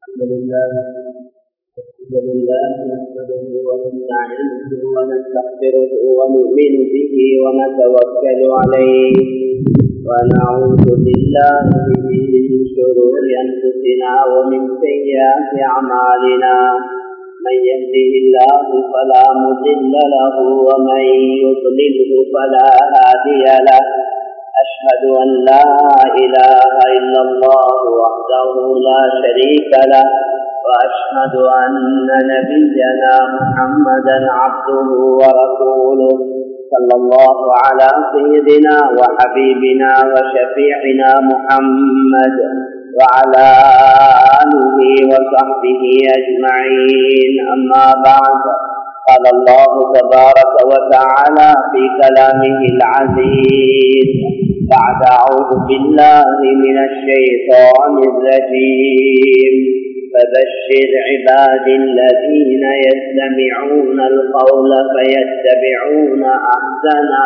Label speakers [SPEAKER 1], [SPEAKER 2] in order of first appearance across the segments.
[SPEAKER 1] الحمد لله الحمد لله نحمده ونستعينه ونستغفره ونؤمن به ونتوكل عليه ونعوذ بالله من شرور انفسنا ومن سيئات اعمالنا من يهده الله فلا مضل له ومن يضلله فلا هادي له أشهد أن لا إله إلا الله وحده لا شريك له وأشهد أن نبينا محمدا عبده ورسوله صلى الله على سيدنا وحبيبنا وشفيعنا محمد وعلى آله وصحبه أجمعين أما بعد قال الله تبارك وتعالى في كلامه العزيز بعد أعوذ بالله من الشيطان الرجيم فبشر عباد الذين يستمعون القول فيتبعون أحسنه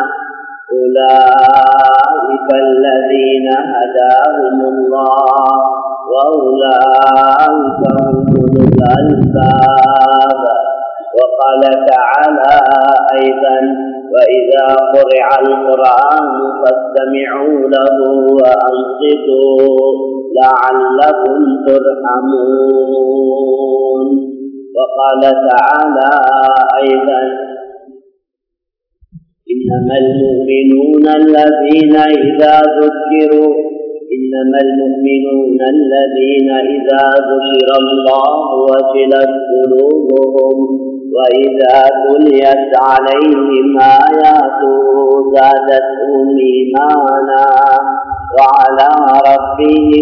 [SPEAKER 1] أولئك الذين هداهم الله وأولئك هم الألباب وقال تعالى أيضا وإذا قرع القرآن فاستمعوا له وأنصتوا لعلكم ترحمون وقال تعالى أيضا إنما المؤمنون الذين إذا ذكروا إنما المؤمنون الذين إذا ذكر الله وجلت قلوبهم وإذا تليت عليهم آياته زادتهم إيمانا وعلى ربهم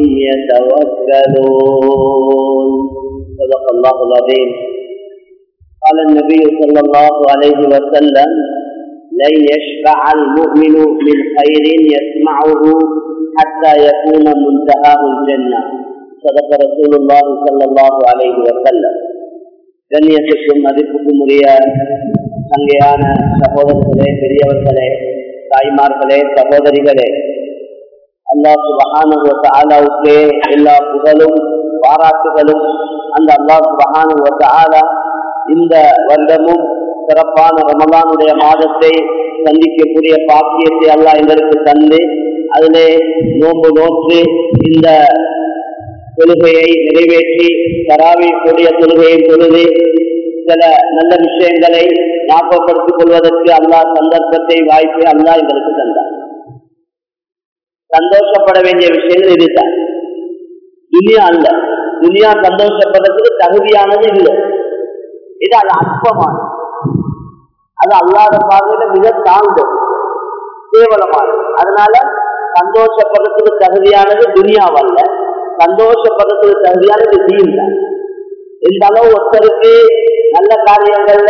[SPEAKER 1] يتوكلون صدق الله العظيم قال النبي صلى الله عليه وسلم لن يشفع المؤمن من خير يسمعه حتى يكون منتهاه الجنة صدق رسول الله صلى الله عليه وسلم கண்ணியத்துக்கும் மதிப்புக்கும் உரிய சங்கையான சகோதரர்களே பெரியவர்களே தாய்மார்களே சகோதரிகளே அல்லாஹ் சுபஹானு ஆலாவுக்கே எல்லா புகழும் பாராட்டுகளும் அந்த அல்லாஹ் சுபஹானு ஆலா இந்த வருடமும் சிறப்பான ரமலானுடைய மாதத்தை சந்திக்கக்கூடிய பாக்கியத்தை அல்லாஹ் எங்களுக்கு தந்து அதிலே நோன்பு நோற்று இந்த தொழுகையை நிறைவேற்றி தராவி கூடிய தொழுகையை தொழுது சில நல்ல விஷயங்களை ஞாபகப்படுத்திக் கொள்வதற்கு அல்லாஹ் சந்தர்ப்பத்தை வாய்ப்பு அல்லாஹ் எங்களுக்கு தந்தார் சந்தோஷப்பட வேண்டிய விஷயங்கள் இதுதான் துனியா அல்ல துனியா சந்தோஷப்படுறதுக்கு தகுதியானது இல்லை இது அது அற்பமானது அது அல்லாத பார்வையில மிக தாழ்ந்தது கேவலமானது அதனால சந்தோஷப்படுறதுக்கு தகுதியானது துனியாவல்ல சந்தோஷப்படுறதுக்கு தகுதியானது தீன் தான் இந்த அளவு ஒருத்தருக்கு நல்ல காரியங்கள்ல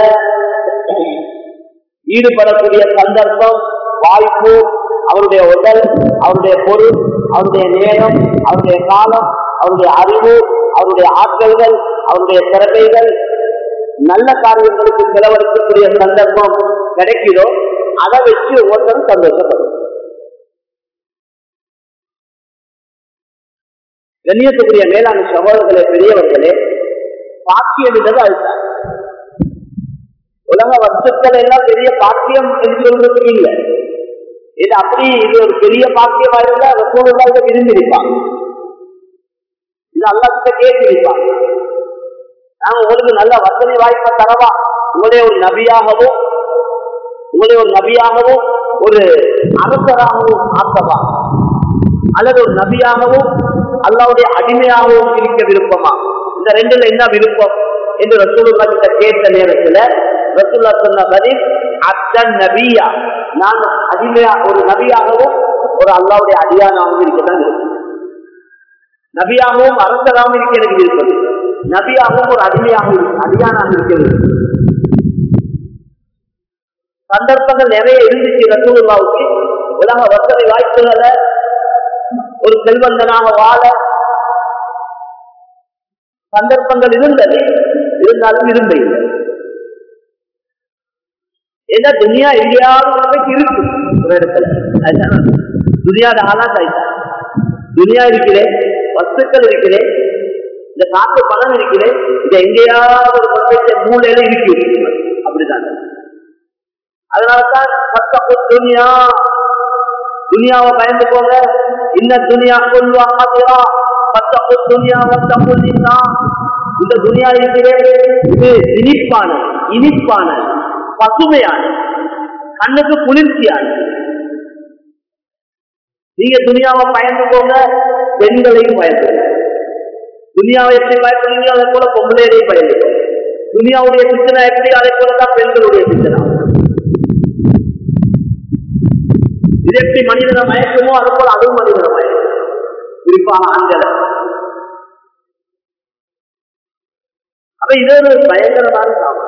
[SPEAKER 1] ஈடுபடக்கூடிய சந்தர்ப்பம் வாய்ப்பு அவருடைய உடல் அவருடைய பொருள் அவருடைய நேரம் அவருடைய காலம் அவருடைய அறிவு அவருடைய ஆற்றல்கள் அவருடைய திறமைகள் நல்ல காரியங்களுக்கு செலவழிக்கக்கூடிய சந்தர்ப்பம் கிடைக்கிறோ அதை வச்சு ஒருத்தரும் சந்தோஷப்படும் கண்ணியத்துக்குரிய மேலாண் சகோதரர்களே பெரியவர்களே பாக்கியம் என்றது அதுதான் உலக வஸ்துக்கள் எல்லாம் பெரிய பாக்கியம் என்று சொல்றதுக்கு இல்லை இது அப்படி இது ஒரு பெரிய பாக்கியமா இருந்தா ரசூலுல்லா இதை விரும்பியிருப்பாங்க இது அல்லாத்திட்ட கேட்டிருப்பாங்க நாங்க உங்களுக்கு நல்ல வசதி வாய்ப்பை தரவா உங்களுடைய ஒரு நபியாகவும் உங்களுடைய ஒரு நபியாகவும் ஒரு அரசராகவும் ஆக்கவா அல்லது ஒரு நபியாகவும் அல்லாவுடைய அடிமையாகவும் இருக்க விருப்பமா இந்த ரெண்டுல என்ன விருப்பம் என்று ரசூலுல்லா கிட்ட கேட்ட நேரத்துல ரசூல்லா சொன்ன பதில் அத்தன் நபியா நான் அடிமையா ஒரு நபியாகவும் ஒரு அல்லாவுடைய அடியானாகவும் இருக்கதான் இருக்கும் நபியாகவும் அரசராகவும் இருக்க எனக்கு விருப்பம் நபியாகவும் ஒரு அடிமையாகவும் அடியானாக இருக்கிறது சந்தர்ப்பங்கள் நிறைய இருந்துச்சு ரசூலுல்லாவுக்கு உலக வசதி வாய்ப்புகளை ஒரு செல்வந்தனாக வாழ சந்தர்ப்பங்கள் இருந்தது இருந்தாலும் இருந்த இல்லை ஏன்னா துனியா எங்கேயாவது இருக்கு ஒரு இடத்துல அதுதான் துனியாத ஆளாத் ஆயிட்டா துனியா இருக்கிறேன் வஸ்துக்கள் இருக்கிறேன் இந்த காத்து பணம் இருக்குது இது எங்கேயாவது ஒரு பிரபஞ்ச மூலையில இருக்கு அப்படிதான் அதனாலதான் பத்தப்பு துனியா துனியாவை பயந்து போங்க இன்ன துனியா கொள்வா மாதிரா பத்தப்பு துனியா பத்தப்பு நிசா இந்த துனியா இருக்கிறே இது இனிப்பான இனிப்பான பசுமையான கண்ணுக்கு குளிர்ச்சியான நீங்க துனியாவை பயந்து போங்க பெண்களையும் பயந்து துனியாவை எப்படி பயப்படுறீங்களோ அதே போல பொம்பளையரையும் பயந்து துனியாவுடைய சிந்தனை எப்படி அதே போலதான் பெண்களுடைய சிந்தனை இது எப்படி மனிதனை மயக்குமோ அது போல அதுவும் மனிதனை மயக்கும் குறிப்பாக ஆண்களை அப்ப இது ஒரு பயங்கரமான சாமம்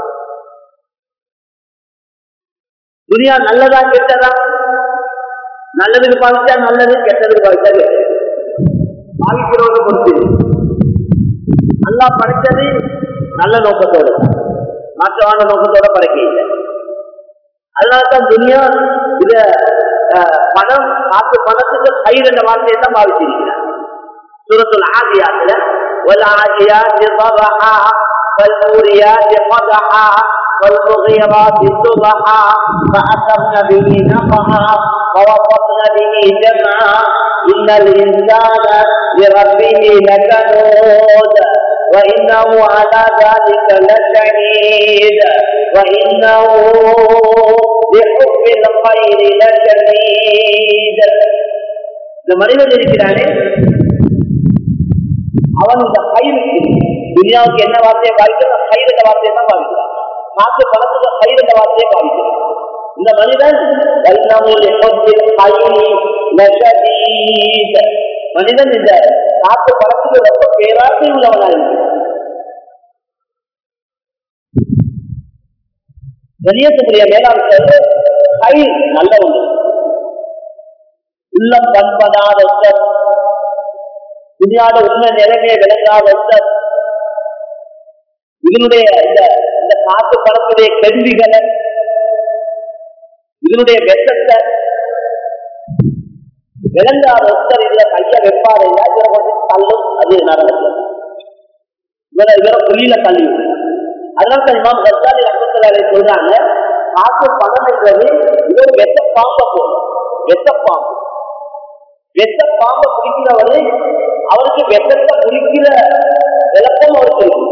[SPEAKER 1] துனியா நல்லதா கெட்டதா நல்லதுக்கு பாதிச்சா நல்லது கெட்டதுக்கு பாதிச்சா கெட்டது பாதிக்கிறவங்க பொறுத்து நல்லா படிச்சது நல்ல நோக்கத்தோட மாற்றமான நோக்கத்தோட படைக்க இல்லை அதனாலதான் துனியா இத பணம் காத்து பணத்துக்கு கயிறு என்ற வார்த்தையை தான் பாவிச்சிருக்கிறார் சூரத்துல் ஆதியாத்துல والعاديات ضبحا فالموريات قدحا والمغيرات صبحا فأثرن به نقعا فوسطن به جمعا إن الإنسان لربه لكنود وإنه على ذلك لشهيد وإنه لحب الخير لشديد இந்த மனிதன் இருக்கிறானே அவன் இந்த கயிறுக்கு துனியாவுக்கு என்ன வார்த்தையை பாதிக்கிறான் கயிறு என்ற வார்த்தையை தான் பாதிக்கிறான் காசு பணத்துக்கு கயிறு என்ற வார்த்தையை பாதிக்கிறான் இந்த மனிதன் மனிதன் இந்த காத்து பணத்துக்கு ரொம்ப பேராசை உள்ளவனாக இருக்கிறான் கணியத்துக்குரிய மேலாண் கை நல்ல ஒன்று உள்ளம் பண்படாத ஒருத்தர் துணியாட உண்மை நிலைமையை விளங்காத ஒருத்தர் இதனுடைய இந்த இந்த காத்து படத்துடைய கேள்விகளை இதனுடைய வெட்டத்தை விளங்காத ஒருத்தர் இதுல கைய வைப்பாரு இவரை கொஞ்சம் தள்ளும் அது நடக்கும் இவரை இவரை புரியல தள்ளி அதனால தான் இமாம் கர்சாலி ரஹமத்துல்லாஹி சொல்றாங்க காசு பணம் என்றது இது ஒரு வெத்த பாம்ப போல வெத்த பாம்பு வெத்த பாம்பை பிடிக்கிறவரு அவருக்கு வெத்தத்தை பிடிக்கிற விளக்கம் அவருக்கு இருக்கு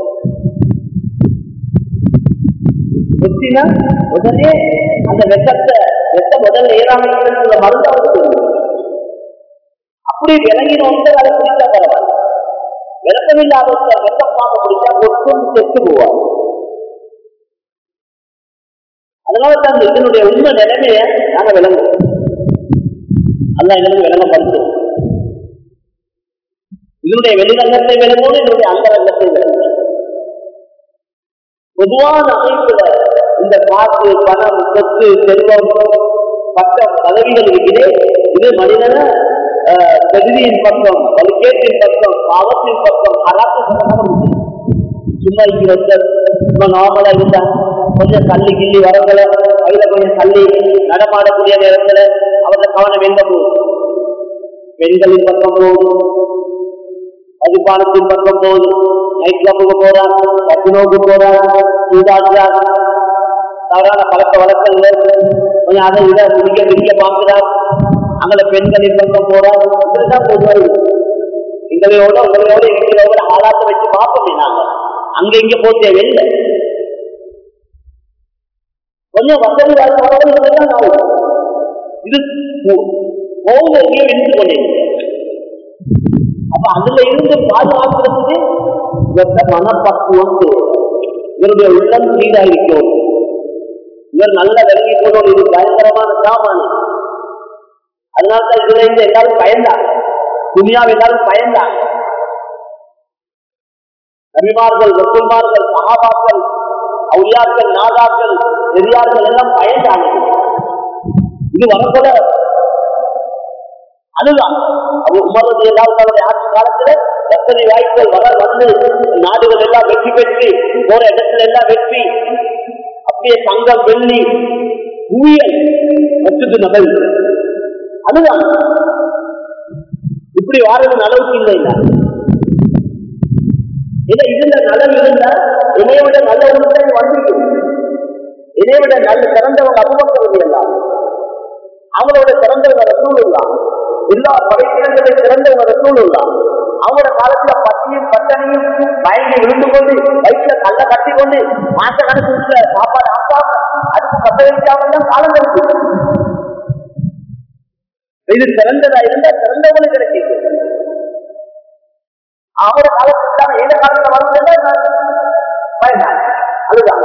[SPEAKER 1] புத்தினா உடனே அந்த வெத்தத்தை வெத்த முதல்ல ஏறாம இருக்கிற மருந்து அவருக்கு இருக்கு அப்படி விளங்கின ஒன்று அதை பிடிச்சா பரவாயில்ல விளக்கமில்லாத ஒருத்தர் வெத்த பாம்பை பிடிச்சா ஒற்றும் செத்து போவார் அதனால தான் இதனுடைய உண்மை நிலைமையை நாங்க விளங்குவோம் அல்ல எங்களுக்கு விளங்கப்படுத்தும் இதனுடைய வெளிரங்கத்தை விளங்கோடு இதனுடைய அந்த ரங்கத்தை விளங்கும் பொதுவான அமைப்புல இந்த காற்று பணம் சொத்து செல்வம் பட்டம் பதவிகள் இருக்கிறே இது மனிதன தகுதியின் பக்கம் வலுக்கேட்டின் பக்கம் பாவத்தின் பக்கம் அராத்தின் சும்மா இங்க ஒருத்தர் சும்மா நார்மலா இருந்தா கொஞ்சம் தள்ளி கிள்ளி வரங்கள கையில கொஞ்சம் தள்ளி நடமாடக்கூடிய நேரத்துல அவരുടെ கவனம் எங்க போகுது பெண்களின் பக்கம் போகுது மதுபானத்தின் பக்கம் போகுது நைட் கிளப்புக்கு போறான் கசினோக்கு போறான் சூதாடுறான் தவறான பழக்க வழக்கங்கள் கொஞ்சம் அதை விட குடிக்க விடிக்க பார்க்கிறார் அங்கே பெண்களின் பக்கம் போறான் இப்படிதான் பொதுவாக எங்களையோட உங்களையோட இருக்கிறவங்க ஆளாத்த வச்சு பார்ப்போமே நாங்க அங்க இங்க போக தேவையில்லை கொஞ்சம் வசதி வாழ்க்கை இது போக எங்கேயோ இருந்து கொண்டிருக்கிறேன் அப்ப அதுல இருந்து பாதுகாக்கிறதுக்கு இவர்கிட்ட மனப்பக்குவம் தேவை. இவருடைய உள்ளம் சீரா இருக்கும் இவர் நல்ல விலகி கொள்வோம் இது பயங்கரமான சாமான் அதனால்தான் இதுல இருந்து எல்லாரும் பயந்தாங்க துணியாவை எல்லாரும் பயந்தாங்க நபிமார்கள் ரசூல்மார்கள் சகாபாக்கள் அவுளியாக்கள் நாதாக்கள் பெரியார்கள் எல்லாம் பயந்தாங்க இது வரக்கூட அதுதான் அது உமரது எல்லாரும் தன்னுடைய ஆட்சி காலத்துல எத்தனை வாய்ப்புகள் வர வந்து நாடுகள் எல்லாம் வெற்றி பெற்று போற இடத்துல எல்லாம் வெற்றி அப்படியே தங்கம் வெள்ளி புவியல் வச்சுட்டு நபல் அதுதான் இப்படி வாரது அளவுக்கு இல்லை இதை இதுல நலன் இருந்தா என்னை விட நல்ல உணர்வு வந்துருக்கு என்னை விட நல்ல சிறந்தவங்க அனுபவம் எல்லாம் அவங்களோட சிறந்தவங்க ரசூல் தான் எல்லா படைப்பினங்களை சிறந்தவங்க ரசூல் தான் அவங்களோட காலத்துல பட்டியும் பட்டனையும் பயங்கி விழுந்து கொண்டு வயிற்றுல கல்ல கட்டி கொண்டு மாச கணக்கு சாப்பாடு ஆக்காம அதுக்கு பத்த வைக்காம தான் காலம் இருக்கு இது சிறந்ததா இருந்தா சிறந்தவங்களுக்கு கிடைக்கும் அவரோட காலத்துல எந்த காலத்துல வளர்ந்தா பயன்தான் அதுதான்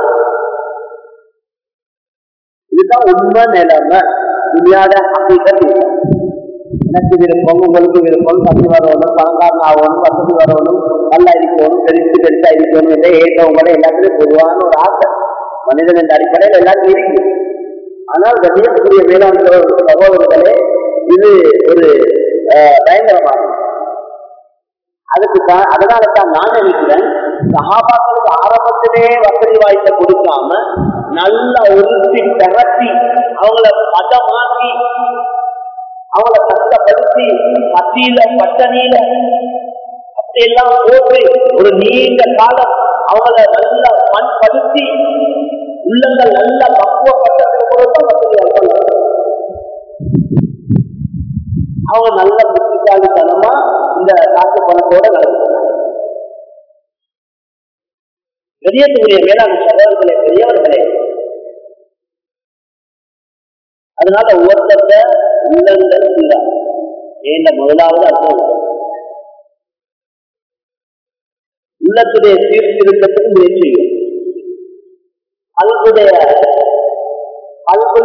[SPEAKER 1] இதுதான் உண்மை நிலைமை துணியாட அக்கீகத் இல்லை எனக்கு விருப்பம் உங்களுக்கு விருப்பம் தம்பி வரணும் பணக்காரன் ஆகணும் வசதி வரணும் நல்லா இருக்கணும் பெருசு பெருசா இருக்கணும் என்ற ஏற்றவங்கள எல்லாத்துலயும் பொதுவான ஒரு ஆசை மனிதன் என்ற அடிப்படையில் எல்லாத்தையும் இருக்கு ஆனால் கண்ணியத்துக்குரிய மேலாண் சகோதரர்களே இது ஒரு பயங்கரமானது அதுக்கு தான் அதனால தான் நான் நினைக்கிறேன் சகாபாக்களுக்கு ஆரம்பத்திலே வசதி வாய்ப்பை கொடுக்காம நல்ல உறுத்தி திரட்டி அவங்கள பதமாக்கி அவங்கள கஷ்டப்படுத்தி பசியில பட்டணியில அப்படியெல்லாம் போட்டு ஒரு நீண்ட காலம் அவங்கள நல்ல பண்படுத்தி உள்ளங்கள் நல்ல பக்குவப்பட்டதுக்கு பொறுத்தான் வசதி வாய்ப்பு அவங்க நல்ல புத்திசாலித்தனமா இந்த காசு பணத்தோட நடக்கிறாங்க பெரியத்துக்குரிய வேளாண் சகோதரர்களே பெரியவர்களே அதனால ஒவ்வொருத்தர உள்ளங்கள் சீரா ஏண்ட முதலாவது அர்த்தம் உள்ளத்துடைய சீர்திருத்தத்துக்கு முயற்சி அல்புடைய அல்புல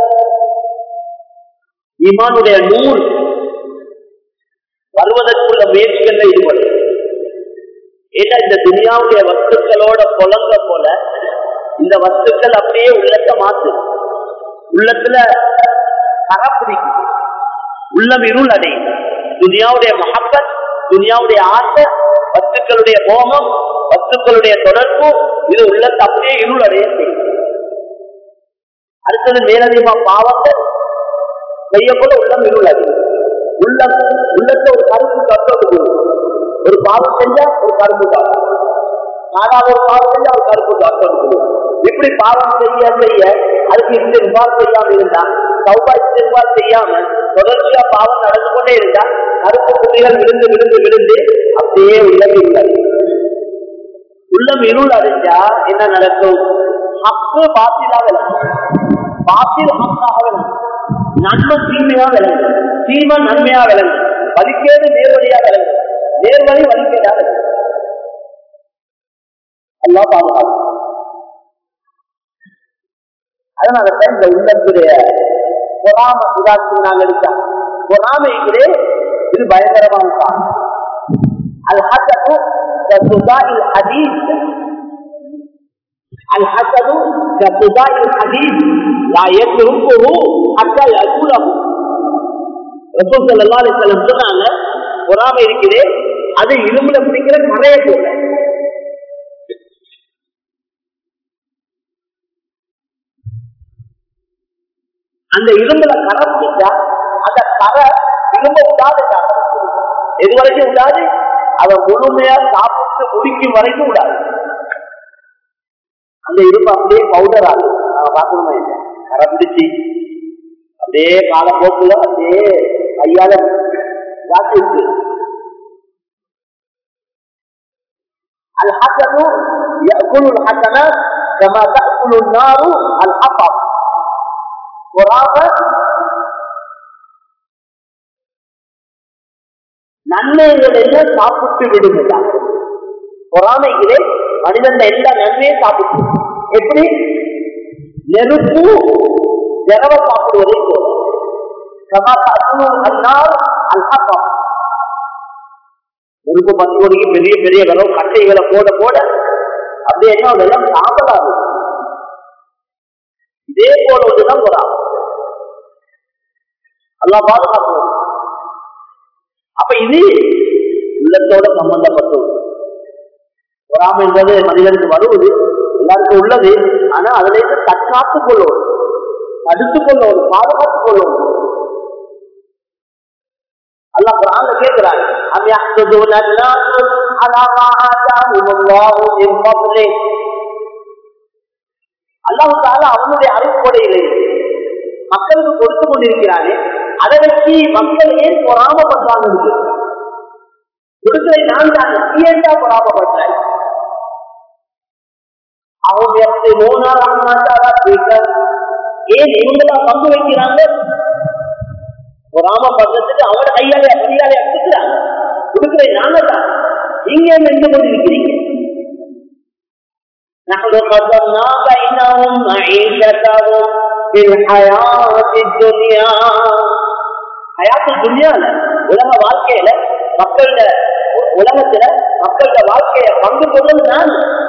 [SPEAKER 1] இமானுடைய நூல் வருவதற்குள்ள முயற்சிகள்ல ஈடுபடும் ஏன்னா இந்த துனியாவுடைய வஸ்துக்களோட புலங்க போல இந்த வஸ்துக்கள் அப்படியே உள்ளத்தை மாத்து உள்ளத்துல கரப்பிடிக்கும் உள்ளம் இருள் அடையும் துனியாவுடைய மகப்பத் துனியாவுடைய ஆசை வஸ்துக்களுடைய மோகம் வஸ்துக்களுடைய தொடர்பு இது உள்ளத்தை அப்படியே இருள் அடைய செய்யும் அடுத்தது மேலதிகமா பாவங்கள் செய்ய போல உள்ளம் இருள் அடையும் உள்ளம் உள்ளத்தை ஒரு கருப்பு கட்டோடு ஒரு பாவம் செஞ்சா ஒரு கருப்பு காட்டும் நானாவது ஒரு பாவம் செஞ்சா ஒரு கருப்பு காட்டும் இப்படி பாவம் செய்ய செய்ய அதுக்கு இந்த விவாதம் செய்யாம இருந்தா சௌபாய் விவாதம் செய்யாம தொடர்ச்சியா பாவம் நடந்து கொண்டே இருந்தா கருப்பு புள்ளிகள் விழுந்து விழுந்து விழுந்து அப்படியே உள்ளம் இருள் உள்ளம் இருள் அடைஞ்சா என்ன நடக்கும் ஹக்கு பாத்திலாக விளங்கும் பாத்தில் ஹக்காக விளங்கும் நன்மை தீமையா விளங்கும் தீமை நன்மையா விளங்கும் வலிக்கேது நேர்வழியா விளங்கும் நேர்வழி வலிக்கேதா விளங்கும் அல்லா பாதுகாப்பு அதனால இந்த உள்ளத்துடைய பொறாம உதாரணத்துக்கு நாங்கள் எடுத்தோம் பொறாமைகளே இது பயங்கரமான தான் الحسد كصداع الحديد الحسد كصداع الحديد لا يتركه حتى يأكله ரசூல் ஸல்லல்லாஹு அலைஹி வஸல்லம் சொன்னாங்க பொறாமை இருக்கிறே அது இரும்புல பிடிக்கிற கரையை போல அந்த இரும்புல கரை பிடிச்சா அந்த கரை இரும்ப விடாது எது வரைக்கும் விடாது அதை முழுமையா சாப்பிட்டு முடிக்கும் வரைக்கும் விடாது அந்த இரும்பு அப்படியே பவுடர் ஆகும் நாம பார்க்கணுமா இல்லை கரை பிடிச்சி அப்படியே கால போக்குல அப்படியே கையால வாசிச்சு الحسن يأكل الحسنات كما تأكل النار الحطب பொறாம நன்மைகளை சாப்பிட்டு விடுங்களா பொறாமைகளே மனிதன் எல்லா நன்மையும் சாப்பிட்டு எப்படி நெருப்பு ஜனவ சாப்பிடுவதை போல நெருப்பு பத்து கோடிக்கு பெரிய பெரிய விரவு கட்டைகளை போட போட அப்படியே என்ன அதெல்லாம் சாப்பிடாது இதே போல ஒன்றுதான் பொறாமை அல்லா பாதுகாக்கணும் அப்ப இது உள்ளத்தோட சம்பந்தப்பட்டது பொறாமை என்பது மனிதனுக்கு வருவது எல்லாருக்கும் உள்ளது ஆனா அதுல இருந்து தற்காத்துக் கொள்ளும் தடுத்துக் கொள்ளும் பாதுகாத்துக் கொள்ளும் அல்லாஹ் குர்ஆன்ல கேக்குறாங்க அம் யஹ்துதுன الناس على ما آتاهم الله من فضله அல்லாஹு தாலா அவனுடைய அரைக்கொடையிலே மக்களுக்கு கொடுத்து கொண்டிருக்கிறானே அதை வச்சு மக்கள் ஏன் பொறாமப்படுறாங்க கொடுக்கலை நான் தான் ஏன்டா பொறாமப்படுறேன் அவங்க எப்படி மூணாவது ஏன் இவங்களா பங்கு வைக்கிறாங்க பொறாமப்படுறதுக்கு அவட கையாலே கையாலே அடிக்கிறாங்க கொடுக்கலை நாங்க தான் நீங்க நின்று கொண்டிருக்கிறீங்க نحن قدرنا بينهم معيشتهم في الحياة الدنيا حياة الدنيا உலக வாழ்க்கையில மக்களோட உலகத்துல மக்களோட வாழ்க்கைய பங்கு கொள்வது நான்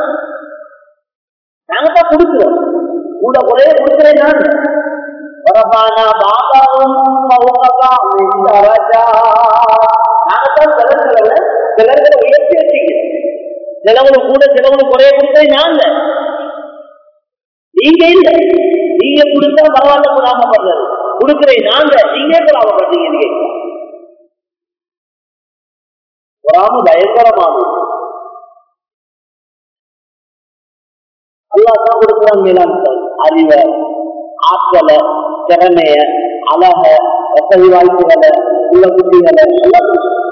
[SPEAKER 1] நாங்க தான் கொடுக்கிறோம் கூட ஒரே கொடுக்கிறேன் நான் ورفعنا بعضهم فوق بعض درجات நாங்கத்தான் சிலர்களை சிலர்களை உயர்த்தி வச்சுக்கிறோம் சிலவங்களுக்கு கூட சிலவங்களுக்கு குறைய கொடுத்தது நான் இல்ல நீங்க இல்ல நீங்க கொடுத்தா பரவாயில்ல பொறாமப்படுறது கொடுக்கிறேன் நாங்க நீங்க பொறாமப்படுறீங்க நீங்க பொறாம பயங்கரமானது அல்லா தான் கொடுக்குறான் மேலாம் அறிவை ஆற்றலை திறமைய அழக வசதி வாய்ப்புகளை உள்ள புத்திகளை எல்லாம்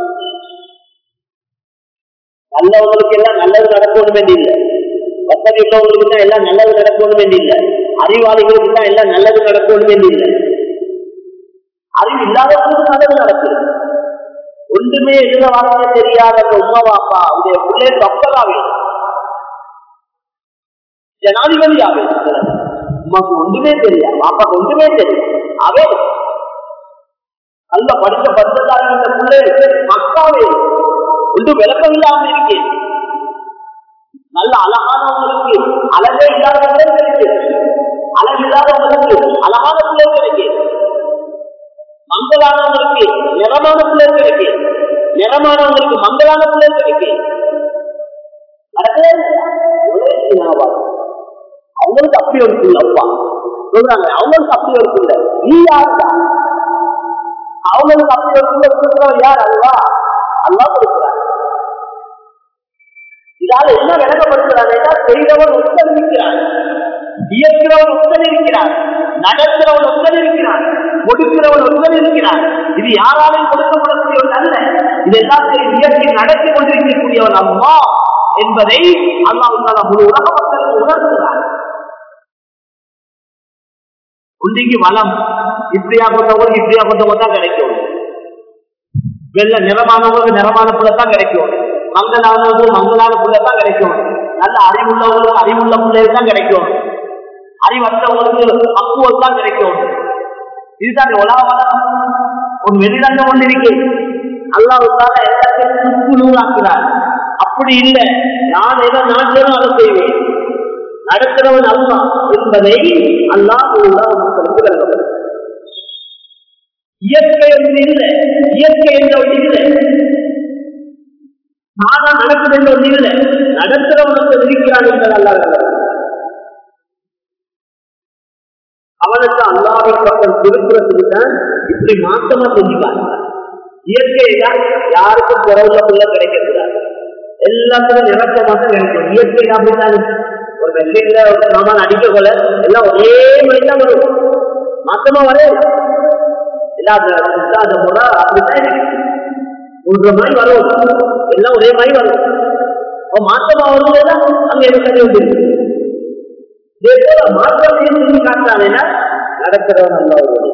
[SPEAKER 1] நல்லவங்களுக்கு எல்லாம் நல்லது நடக்கணும் வேண்டி இல்லை வசதி உள்ளவங்களுக்கு தான் எல்லாம் நல்லது நடக்கணும் வேண்டி இல்லை அறிவாளிகளுக்கு தான் எல்லாம் நல்லது நடக்கணும் வேண்டி இல்லை அறிவு இல்லாதவங்களுக்கு நல்லது நடக்குது ஒன்றுமே எழுத வார்த்தை தெரியாத அந்த உமா பாப்பா அவருடைய பிள்ளை டாக்டராவே ஜனாதிபதியாவே உமாக்கு ஒன்றுமே தெரியாது பாப்பாக்கு ஒன்றுமே தெரியாது அவே நல்ல படித்த பத்ததாரி இந்த பிள்ளை மக்காவே ஒன்று விளக்கம் இல்லாம இருக்கேன் நல்ல அழகானவங்களுக்கு அழகே இல்லாதவங்க இருக்கு அழகு இல்லாதவங்களுக்கு அழகான பிள்ளைகள் இருக்கு மங்களானவங்களுக்கு நிறமான பிள்ளைகள் இருக்கு நிறமானவங்களுக்கு மங்களான பிள்ளைகள் இருக்கு அவங்களுக்கு அப்படி ஒரு பிள்ளை அப்பா சொல்றாங்க அவங்களுக்கு அப்படி ஒரு பிள்ளை நீ யாருடா அவங்களுக்கு அப்படி ஒரு பிள்ளை கொடுக்குறவன் யார் அல்லவா அல்லா கொடுக்கிறார் இதால என்ன விளக்கப்படுத்துறாங்க செய்தவன் ஒத்தன் இருக்கிறான் இயக்கிறவன் ஒத்தன் இருக்கிறான் நடக்கிறவன் ஒத்தன் இருக்கிறான் கொடுக்கிறவன் ஒத்தன் இருக்கிறான் இது யாராலும் கொடுக்கப்படக்கூடியவன் அல்ல இது எல்லாத்தையும் இயற்கை நடத்தி கொண்டிருக்கக்கூடியவன் அம்மா என்பதை அல்லாஹ் முழு உலக மக்களுக்கு உணர்த்துகிறார் உண்டிக்கு வளம் இப்படியா கொண்டவங்க இப்படியா கொண்டவங்க தான் கிடைக்கும் வெள்ள நிறமானவங்களுக்கு நிறமான புள்ள தான் கிடைக்கும் மங்களானவங்களுக்கு மங்களான புள்ள தான் கிடைக்கும் நல்ல அறிவுள்ளவங்களுக்கு அறிவுள்ள பிள்ளைகள் தான் கிடைக்கும் அறிவற்றவங்களுக்கு பக்குவம் தான் கிடைக்கும் இதுதான் உலகம் ஒரு வெளிரங்கம் ஒன்று இருக்கு அல்லாவுக்காக எல்லாத்தையும் நூறாக்குறார் அப்படி இல்லை நான் எதை நாட்டிலும் அதை செய்வேன் நடக்கிறவன் அல்லா என்பதை அல்லாஹ் மக்களுக்கு விளக்கப்படும் இயற்கை ஒன்று இல்லை இயற்கை என்ற ஒன்று இல்லை நானா நடக்குது என்ற ஒன்று இல்லை நடக்கிறவனுக்கு இருக்கிறான் என்பது அல்ல அவனுக்கு அல்லாவை பக்கம் திருப்புறத்துக்கு தான் இப்படி மாற்றமா செஞ்சுக்காங்க இயற்கையில யாருக்கும் குறவுள்ள பிள்ளை கிடைக்கக்கூடாது எல்லாத்துக்கும் நிரப்பமாக கிடைக்கும் இயற்கை அப்படித்தான் ஒரு வெள்ளையில ஒரு சாமான் அடிக்க போல எல்லாம் ஒரே மாதிரி தான் வரும் மாற்றமா வரும் இல்லாத இல்லாத முறை அப்படித்தான் ஒன்ற மாதிரி வரும் எல்லாம் ஒரே மாதிரி வரும் மாற்றமா வரும்போது அங்க என்ன சரி வந்துருக்கு இதே போல மாற்றத்தையும் செஞ்சு காட்டுறாங்கன்னா நடக்கிறவன் நல்ல ஒரு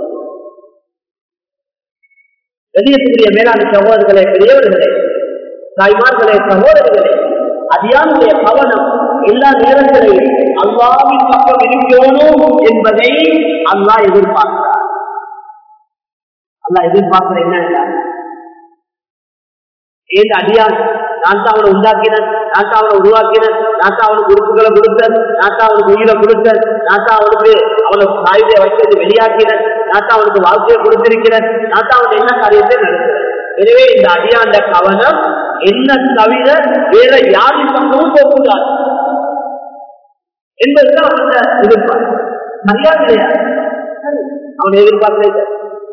[SPEAKER 1] வெளியத்துக்குரிய மேலாண் சகோதரர்களே பெரியவர்களே தாய்மார்களே சகோதரர்களே அதியானுடைய கவனம் எல்லா நேரங்களையும் அல்லாவின் பக்கம் இருக்கணும் என்பதை அல்லாஹ் எதிர்பார்க்கிறார் அல்லாஹ் எதிர்பார்க்கிற என்ன ஏன் அடியான் நான் தான் அவனை உண்டாக்கினேன் நான் தான் அவனை உருவாக்கினேன் நான் தான் அவனுக்கு உறுப்புகளை கொடுத்தேன் நான் தான் அவனுக்கு உயிரை கொடுத்தேன் நான் தான் அவனுக்கு அவனை சாயுதை வைத்தது வெளியாக்கினேன் நான் தான் அவனுக்கு வாழ்க்கையை கொடுத்திருக்கிறேன் நான் தான் அவன் என்ன காரியத்தை நடத்துறேன் எனவே இந்த அடியாண்ட கவனம் என்ன தவிர வேற யாரின் பக்கமும் போகக்கூடாது என்பதுதான் அந்த எதிர்பார்ப்பு சரியா கிடையாது அவன் எதிர்பார்க்கல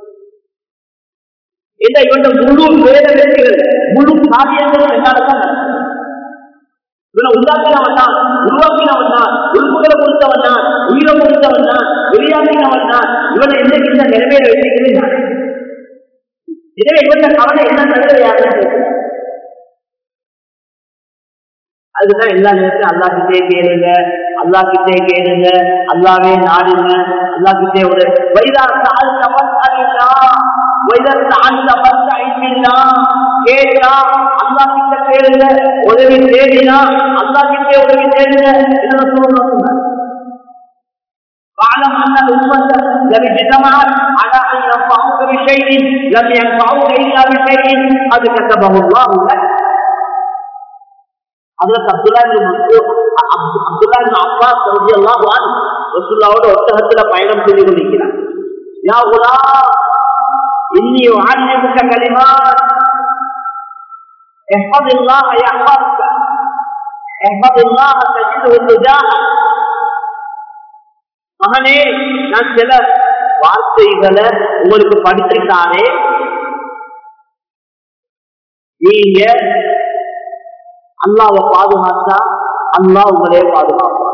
[SPEAKER 1] இந்த இவன் முழு வேத வேலைகள் முழு காரியங்களும் என்னால்தான் இவனை உண்டாக்கினவன் தான் உருவாக்கினவன் தான் உறுப்புகளை கொடுத்தவன் தான் உயிரை கொடுத்தவன் தான் வெளியாக்கினவன் தான் இவனை இன்னைக்கு இந்த நிலைமையில வச்சிருக்கிறேன் எனவே இவன் கவலை என்ன தவிர யாரும் அதுதான் எல்லா நேரத்திலும் அல்லா கிட்டே கேளுங்க அல்லா கிட்டே கேளுங்க அல்லாவே நாடுங்க அல்லா கிட்டே ஒரு வைதா சால் தபஸ்ஸலில்லா வைதா சால் தபஸ்ஸலில்லா கேட்டா அல்லா கிட்ட கேளுங்க உதவி தேடினா அல்லா கிட்டே உதவி தேடுங்க என்ன சொல்லணும் واعلم ان الامه لو اجتمعت على ان ينفعوك بشيء لم ينفعوك الا بشيء قد كتبه الله لك அதுல அப்துல்லா அப்துல்லா அப்பாஸ் ரவி எல்லாம் ரசுல்லாவோட ஒட்டகத்துல பயணம் செய்து கொண்டிருக்கிறார் யா குலா இன்னி உஅல்லிமுக கலிமாத் احفظ الله يحفظك احفظ الله تجده تجاهك மகனே நான் சில வார்த்தைகளை உங்களுக்கு படிச்சுட்டானே நீங்க அல்லாவை பாதுகாத்தா அல்லாஹ் உங்களே பாதுகாப்பார்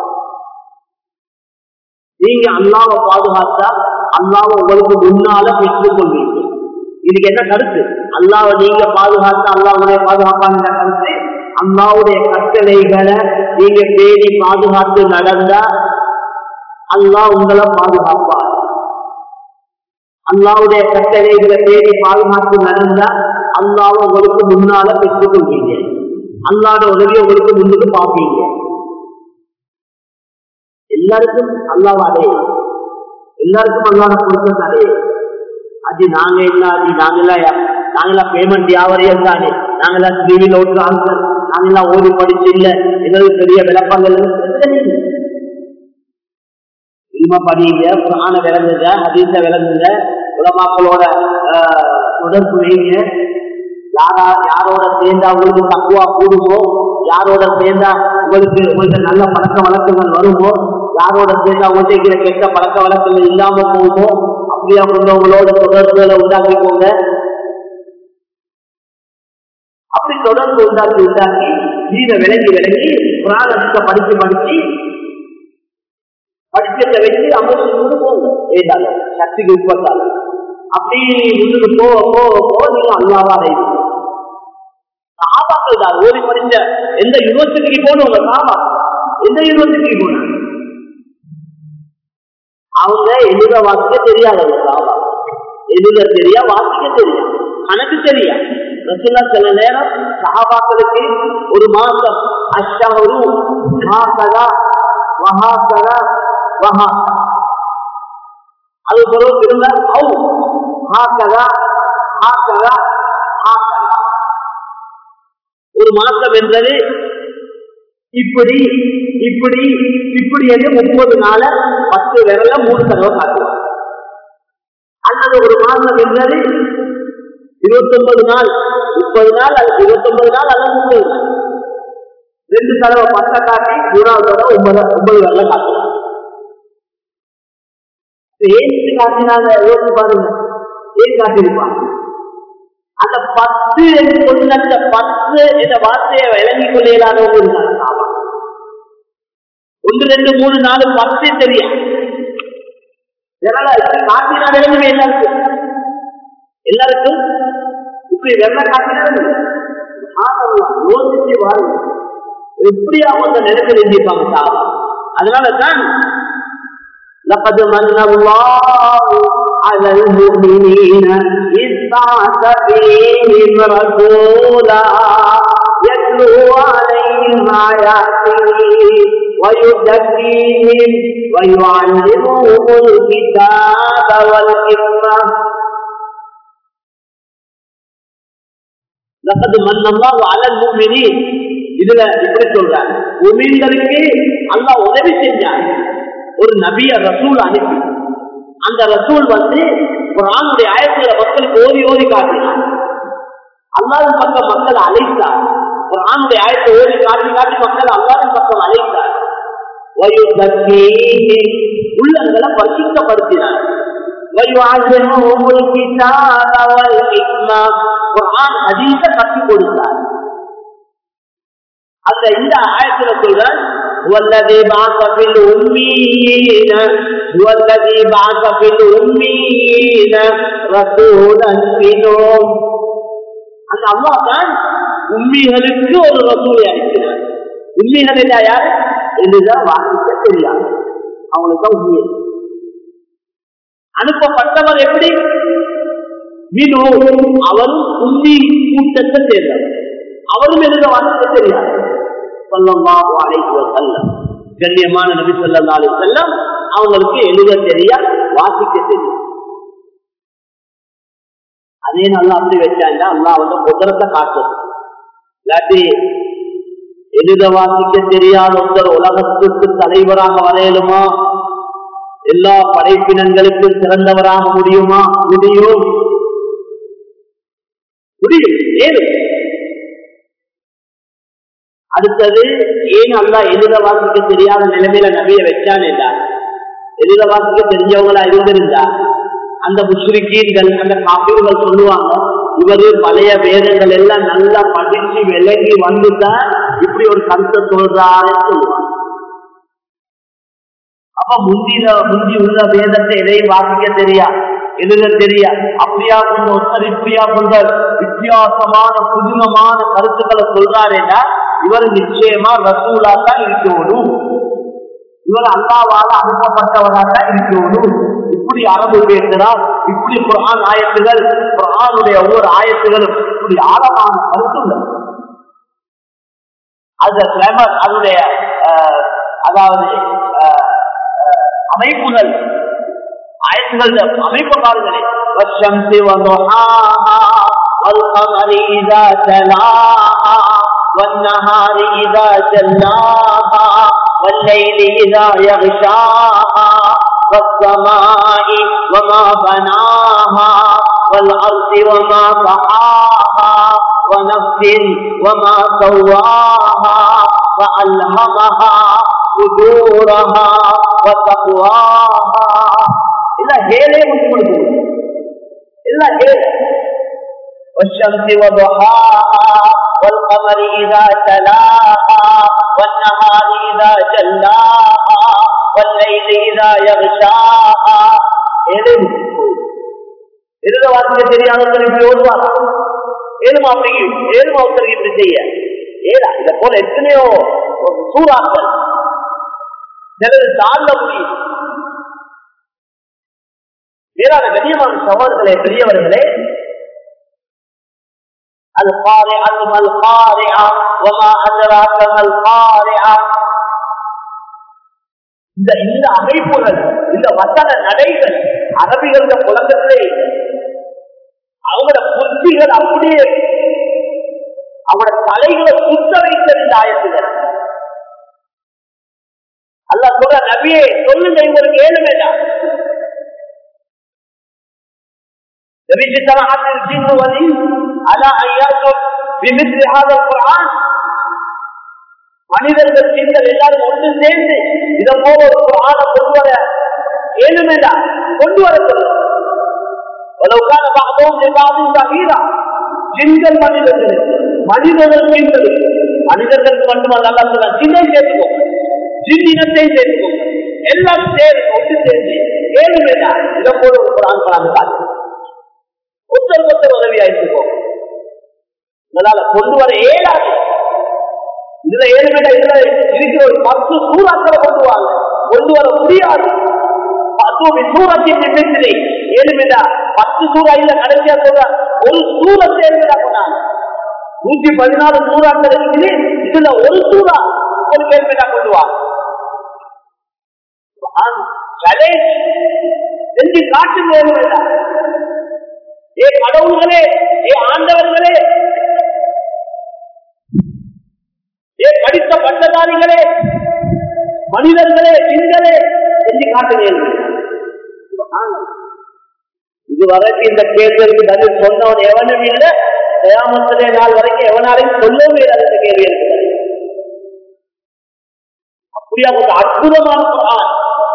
[SPEAKER 1] நீங்க அல்லாவை பாதுகாத்தா அல்லாவை உங்களுக்கு முன்னால பெற்றுக் கொள்வீங்க இதுக்கு என்ன கருத்து அல்லாவை நீங்க பாதுகாத்தா அல்லாஹ் உங்களே பாதுகாப்பாங்க கருத்து அல்லாவுடைய கட்டளைகளை நீங்க பேணி பாதுகாத்து நடந்தா அல்லாஹ் உங்களை பாதுகாப்பார் அல்லாவுடைய கட்டளைகளை பேணி பாதுகாத்து நடந்தா அல்லாவை உங்களுக்கு முன்னால பெற்றுக் கொள்வீங்க அல்லாத உதவி உங்களுக்கு முன்னுக்கு பார்ப்பீங்க எல்லாருக்கும் அல்லாவாடே எல்லாருக்கும் அல்லாத பொருத்தம் தானே அது நாங்க இல்ல அது நாங்களா நாங்களா பேமெண்ட் வியாபாரியம் தானே நாங்களா டிவியில ஓட்டு ஆள்கள் நாங்களா ஓடி படிச்சு இல்ல எங்களுக்கு பெரிய விளப்பங்கள் இல்ம படிங்க புராண விளங்குங்க ஹதீச விளங்குங்க உலமாக்களோட தொடர்பு வைங்க யாரா யாரோட சேர்ந்தா உங்களுக்கு தக்குவா கூடுமோ யாரோட சேர்ந்தா உங்களுக்கு உங்களுக்கு நல்ல பழக்க வழக்கங்கள் வருமோ யாரோட சேர்ந்தா உங்களுக்கு கெட்ட பழக்க வழக்கங்கள் இல்லாம போகுமோ அப்படியா கொண்டவங்களோட தொடர்புகளை உண்டாக்கிக்கோங்க அப்படி தொடர்பு உண்டாக்கி உண்டாக்கி நீத விளங்கி விளங்கி புராணத்தை படிச்சு படிச்சு படிச்சத்தை வச்சு அமர்ச்சி கொண்டு போங்க ஏதால சக்திக்கு உட்பட்டால அப்படி முன்னுக்கு போக போக போக நீங்க அல்லாவா இருக்கும் சாபாக்கள் தான் ஓடி படிச்ச எந்த யூனிவர்சிட்டிக்கு போனவங்க சாபா எந்த யூனிவர்சிட்டிக்கு போன அவங்க எழுத வாசிக்க தெரியாதவங்க சாபா எழுத தெரியா வாசிக்க தெரியும் கணக்கு தெரியா ரசுல்லா சில நேரம் சஹாபாக்களுக்கு ஒரு மாசம் அஷ்ஷஹரு மாசதா வஹாசதா வஹா அது பிறகு திரும்ப ஔ ஹாக்கதா ஹாக்கதா ஹாக்கதா ஒரு மாசம் என்றது இப்படி இப்படி இப்படி என்று முப்பது நாள பத்து விரல மூணு தடவை காட்டுவார் அல்லது ஒரு மாசம் என்றது இருபத்தி ஒன்பது நாள் முப்பது நாள் அல்லது இருபத்தி ஒன்பது நாள் அல்லது முப்பது நாள் ரெண்டு தடவை பத்த காட்டி மூணாவது தடவை ஒன்பது ஒன்பது விரல காட்டுவார் ஏன் காட்டினாங்க யோசிச்சு பாருங்க ஏன் காட்டியிருப்பாங்க அந்த பத்து என்று சொன்ன அந்த பத்து என்ற வார்த்தையை விளங்கிக் கொள்ள இயலாதவங்க இருந்தாங்க சாபா ஒன்று ரெண்டு மூணு நாலு பத்து தெரியும் காட்டினா விளங்குமே எல்லாருக்கும் எல்லாருக்கும் இப்படி வெள்ள காட்டினாரு யோசிச்சு வாருங்க எப்படியாவும் அந்த நிலத்தில் எழுதிப்பாங்க சாபா அதனால தான் لقد من الله على المؤمنين إذ بعث فيهم رسولا يتلو عليهم آياته ويزكيهم ويعلمهم الكتاب والحكمة لقد من الله على المؤمنين இதுல இப்படி சொல்றாங்க உமீன்களுக்கு அல்லாஹ் உதவி செஞ்சாங்க ஒரு நபிய ரசூல் அனுப்பி அந்த ரசூல் வந்து ஒரு ஆணுடைய ஆயத்துல மக்களுக்கு ஓதி ஓதி காட்டினார் அல்லாவின் பக்கம் மக்கள் அழைத்தார் ஒரு ஆணுடைய ஆயத்தை ஓதி காட்டி காட்டி மக்கள் அல்லாவின் பக்கம் அழைத்தார் உள்ளங்களை பரிசுத்தப்படுத்தினார் கற்றுக் கொடுத்தார் அந்த இந்த ஆயத்துல சொல்ற والذي بعث في الأمين هو الذي بعث في الأمين رسولا منهم அந்த அல்லாஹ் தான் உண்மைகளுக்கு ஒரு ரசூலை அனுப்பினார் உண்மைகள் இல்ல யார் இதுதான் வாசிக்க தெரியாது அவங்களுக்கு தான் உண்மை அனுப்பப்பட்டவர் எப்படி மீனு அவரும் உண்மை கூட்டத்தை சேர்ந்தவர் அவரும் எழுத வாசிக்க தெரியாது சொல்லமாக அழைத்து செல்லம் கண்ணியமான நபி சொல்லி செல்லம் அவங்களுக்கு எழுத தெரியா வாசிக்க தெரியும் அதே நல்லா அப்படி வச்சாண்டா அல்லா வந்து குதிரத்தை காட்டுறது இல்லாட்டி எழுத வாசிக்க தெரியாத ஒருத்தர் உலகத்துக்கு தலைவராக வரையலுமா எல்லா படைப்பினங்களுக்கும் சிறந்தவராக முடியுமா முடியும் முடியும் ஏன் அடுத்தது ஏன் அல்லா எழுத வாசிக்க தெரியாத நிலைமையில நபிய வச்சான் என்றார் எழுத வாசிக்க தெரிஞ்சவங்களா இருந்திருந்தா அந்த முஸ்லிக்கீன்கள் அந்த காப்பீர்கள் சொல்லுவாங்க இவரு பழைய வேதங்கள் எல்லாம் நல்லா படிச்சு விலகி வந்துதான் இப்படி ஒரு கருத்தை சொல்றாரு சொல்லுவாங்க அப்ப முந்தின முந்தி உள்ள வேதத்தை எதையும் வாசிக்க தெரியா எழுத தெரியா அப்படியா கொண்ட ஒருத்தர் இப்படியா கொண்ட வித்தியாசமான புதுமமான கருத்துக்களை சொல்றாருன்னா இவர் நிச்சயமா ரசூலா தான் இருக்கணும் இவர் அல்லாவால அனுப்பப்பட்டவராக தான் இருக்கணும் இப்படி அரபு பேசுகிறார் இப்படி குரான் ஆயத்துகள் குரானுடைய ஒவ்வொரு ஆயத்துகளும் இப்படி ஆழமான கருத்துங்கள் அந்த கிளமர் அதனுடைய அதாவது அமைப்புகள் ஆயத்துகள் அமைப்பு பாருங்களே والشمس وضحاها والقمر إذا تلاها والنهار إذا جلاها والليل إذا يغشاها والسماء وما بناها والأرض وما طحاها ونفس وما سواها فألهمها فجورها وتقواها إلا هيلي مسلم إلا هيلي والشمس وضحاها والقمر إذا تلاها والنهار إذا جلاها والليل إذا يغشاها எழுத வாசிக்க தெரியாதவர்கள் இப்படி ஓடுவார் ஏழுமா அப்படி ஏழுமா ஒருத்தருக்கு இப்படி செய்ய ஏழா இத போல எத்தனையோ சூறாக்கள் சிலது தாண்ட முடியும் வேறான கண்ணியமான சவால்களே பெரியவர்களே القارعة ما القارعة وما أدراك ما القارعة இந்த இந்த அமைப்புகள் இந்த வசன நடைகள் அரபிகள புலகத்திலே அவங்களோட புத்திகள் அப்படியே அவங்களோட தலைகளை சுத்த வைத்தது இந்த ஆயத்துகள் அல்ல சொல்ற நபியே சொல்லுங்க இவருக்கு ஏழு வேண்டாம் اجتمعت الجن والانس على ان ياتوا بمثل هذا القران மனிதர்கள் நீங்கள் எல்லாரும் ஒன்று சேர்ந்து இதை போல ஒரு குரான கொண்டு வர ஏழுமேடா கொண்டு வர சொல்லுங்க உலவுக்கான பாதவும் எல்லாத்தையும் தகீரா ஜின்கள் மனிதர்கள் மனிதர்கள் ஜின்கள் மனிதர்களுக்கு மட்டுமல்ல அல்ல சொல்ல ஜின்னை சேர்த்துக்கோங்க ஜின்னினத்தையும் சேர்த்துக்கோங்க எல்லாம் சேர்ந்து ஒன்று சேர்ந்து ஏழுமேடா இதை போல ஒரு குரான் குரான் காட்டு ஒருத்தர் ஒருத்தர் உதவியா இருந்துக்கோங்க இதனால கொண்டு வர ஏழாது இதுல ஏழு பேர் இதுல இருக்கிற ஒரு பத்து சூறாக்களை கொண்டு வாங்க கொண்டு வர முடியாது பத்து சூரத்தின் நிமிடத்திலே ஏழு பேரா பத்து சூறா இல்ல கடைசியா சொல்ற ஒரு சூரத்தை ஏழுடா கொண்டாங்க நூத்தி பதினாலு சூறாக்கள் இருக்குது இதுல ஒரு சூறா ஒரு கேள்விடா கொண்டு வாங்க செஞ்சு காட்டுங்க ஏழு பேரா ஏ கடவுள்களே ஏ ஆண்டவர்களே ஏ படித்த பட்டதாரிகளே மனிதர்களே பெண்களே செஞ்சு காட்டுகிறேன் இதுவரைக்கும் இந்த கேள்விக்கு பதில் சொன்னவன் எவனும் இல்லை தயாமத்திலே நாள் வரைக்கும் எவனாலையும் சொல்லவும் இல்லாத இந்த கேள்வி இருக்கிறது அப்படியா ஒரு அற்புதமான குரான்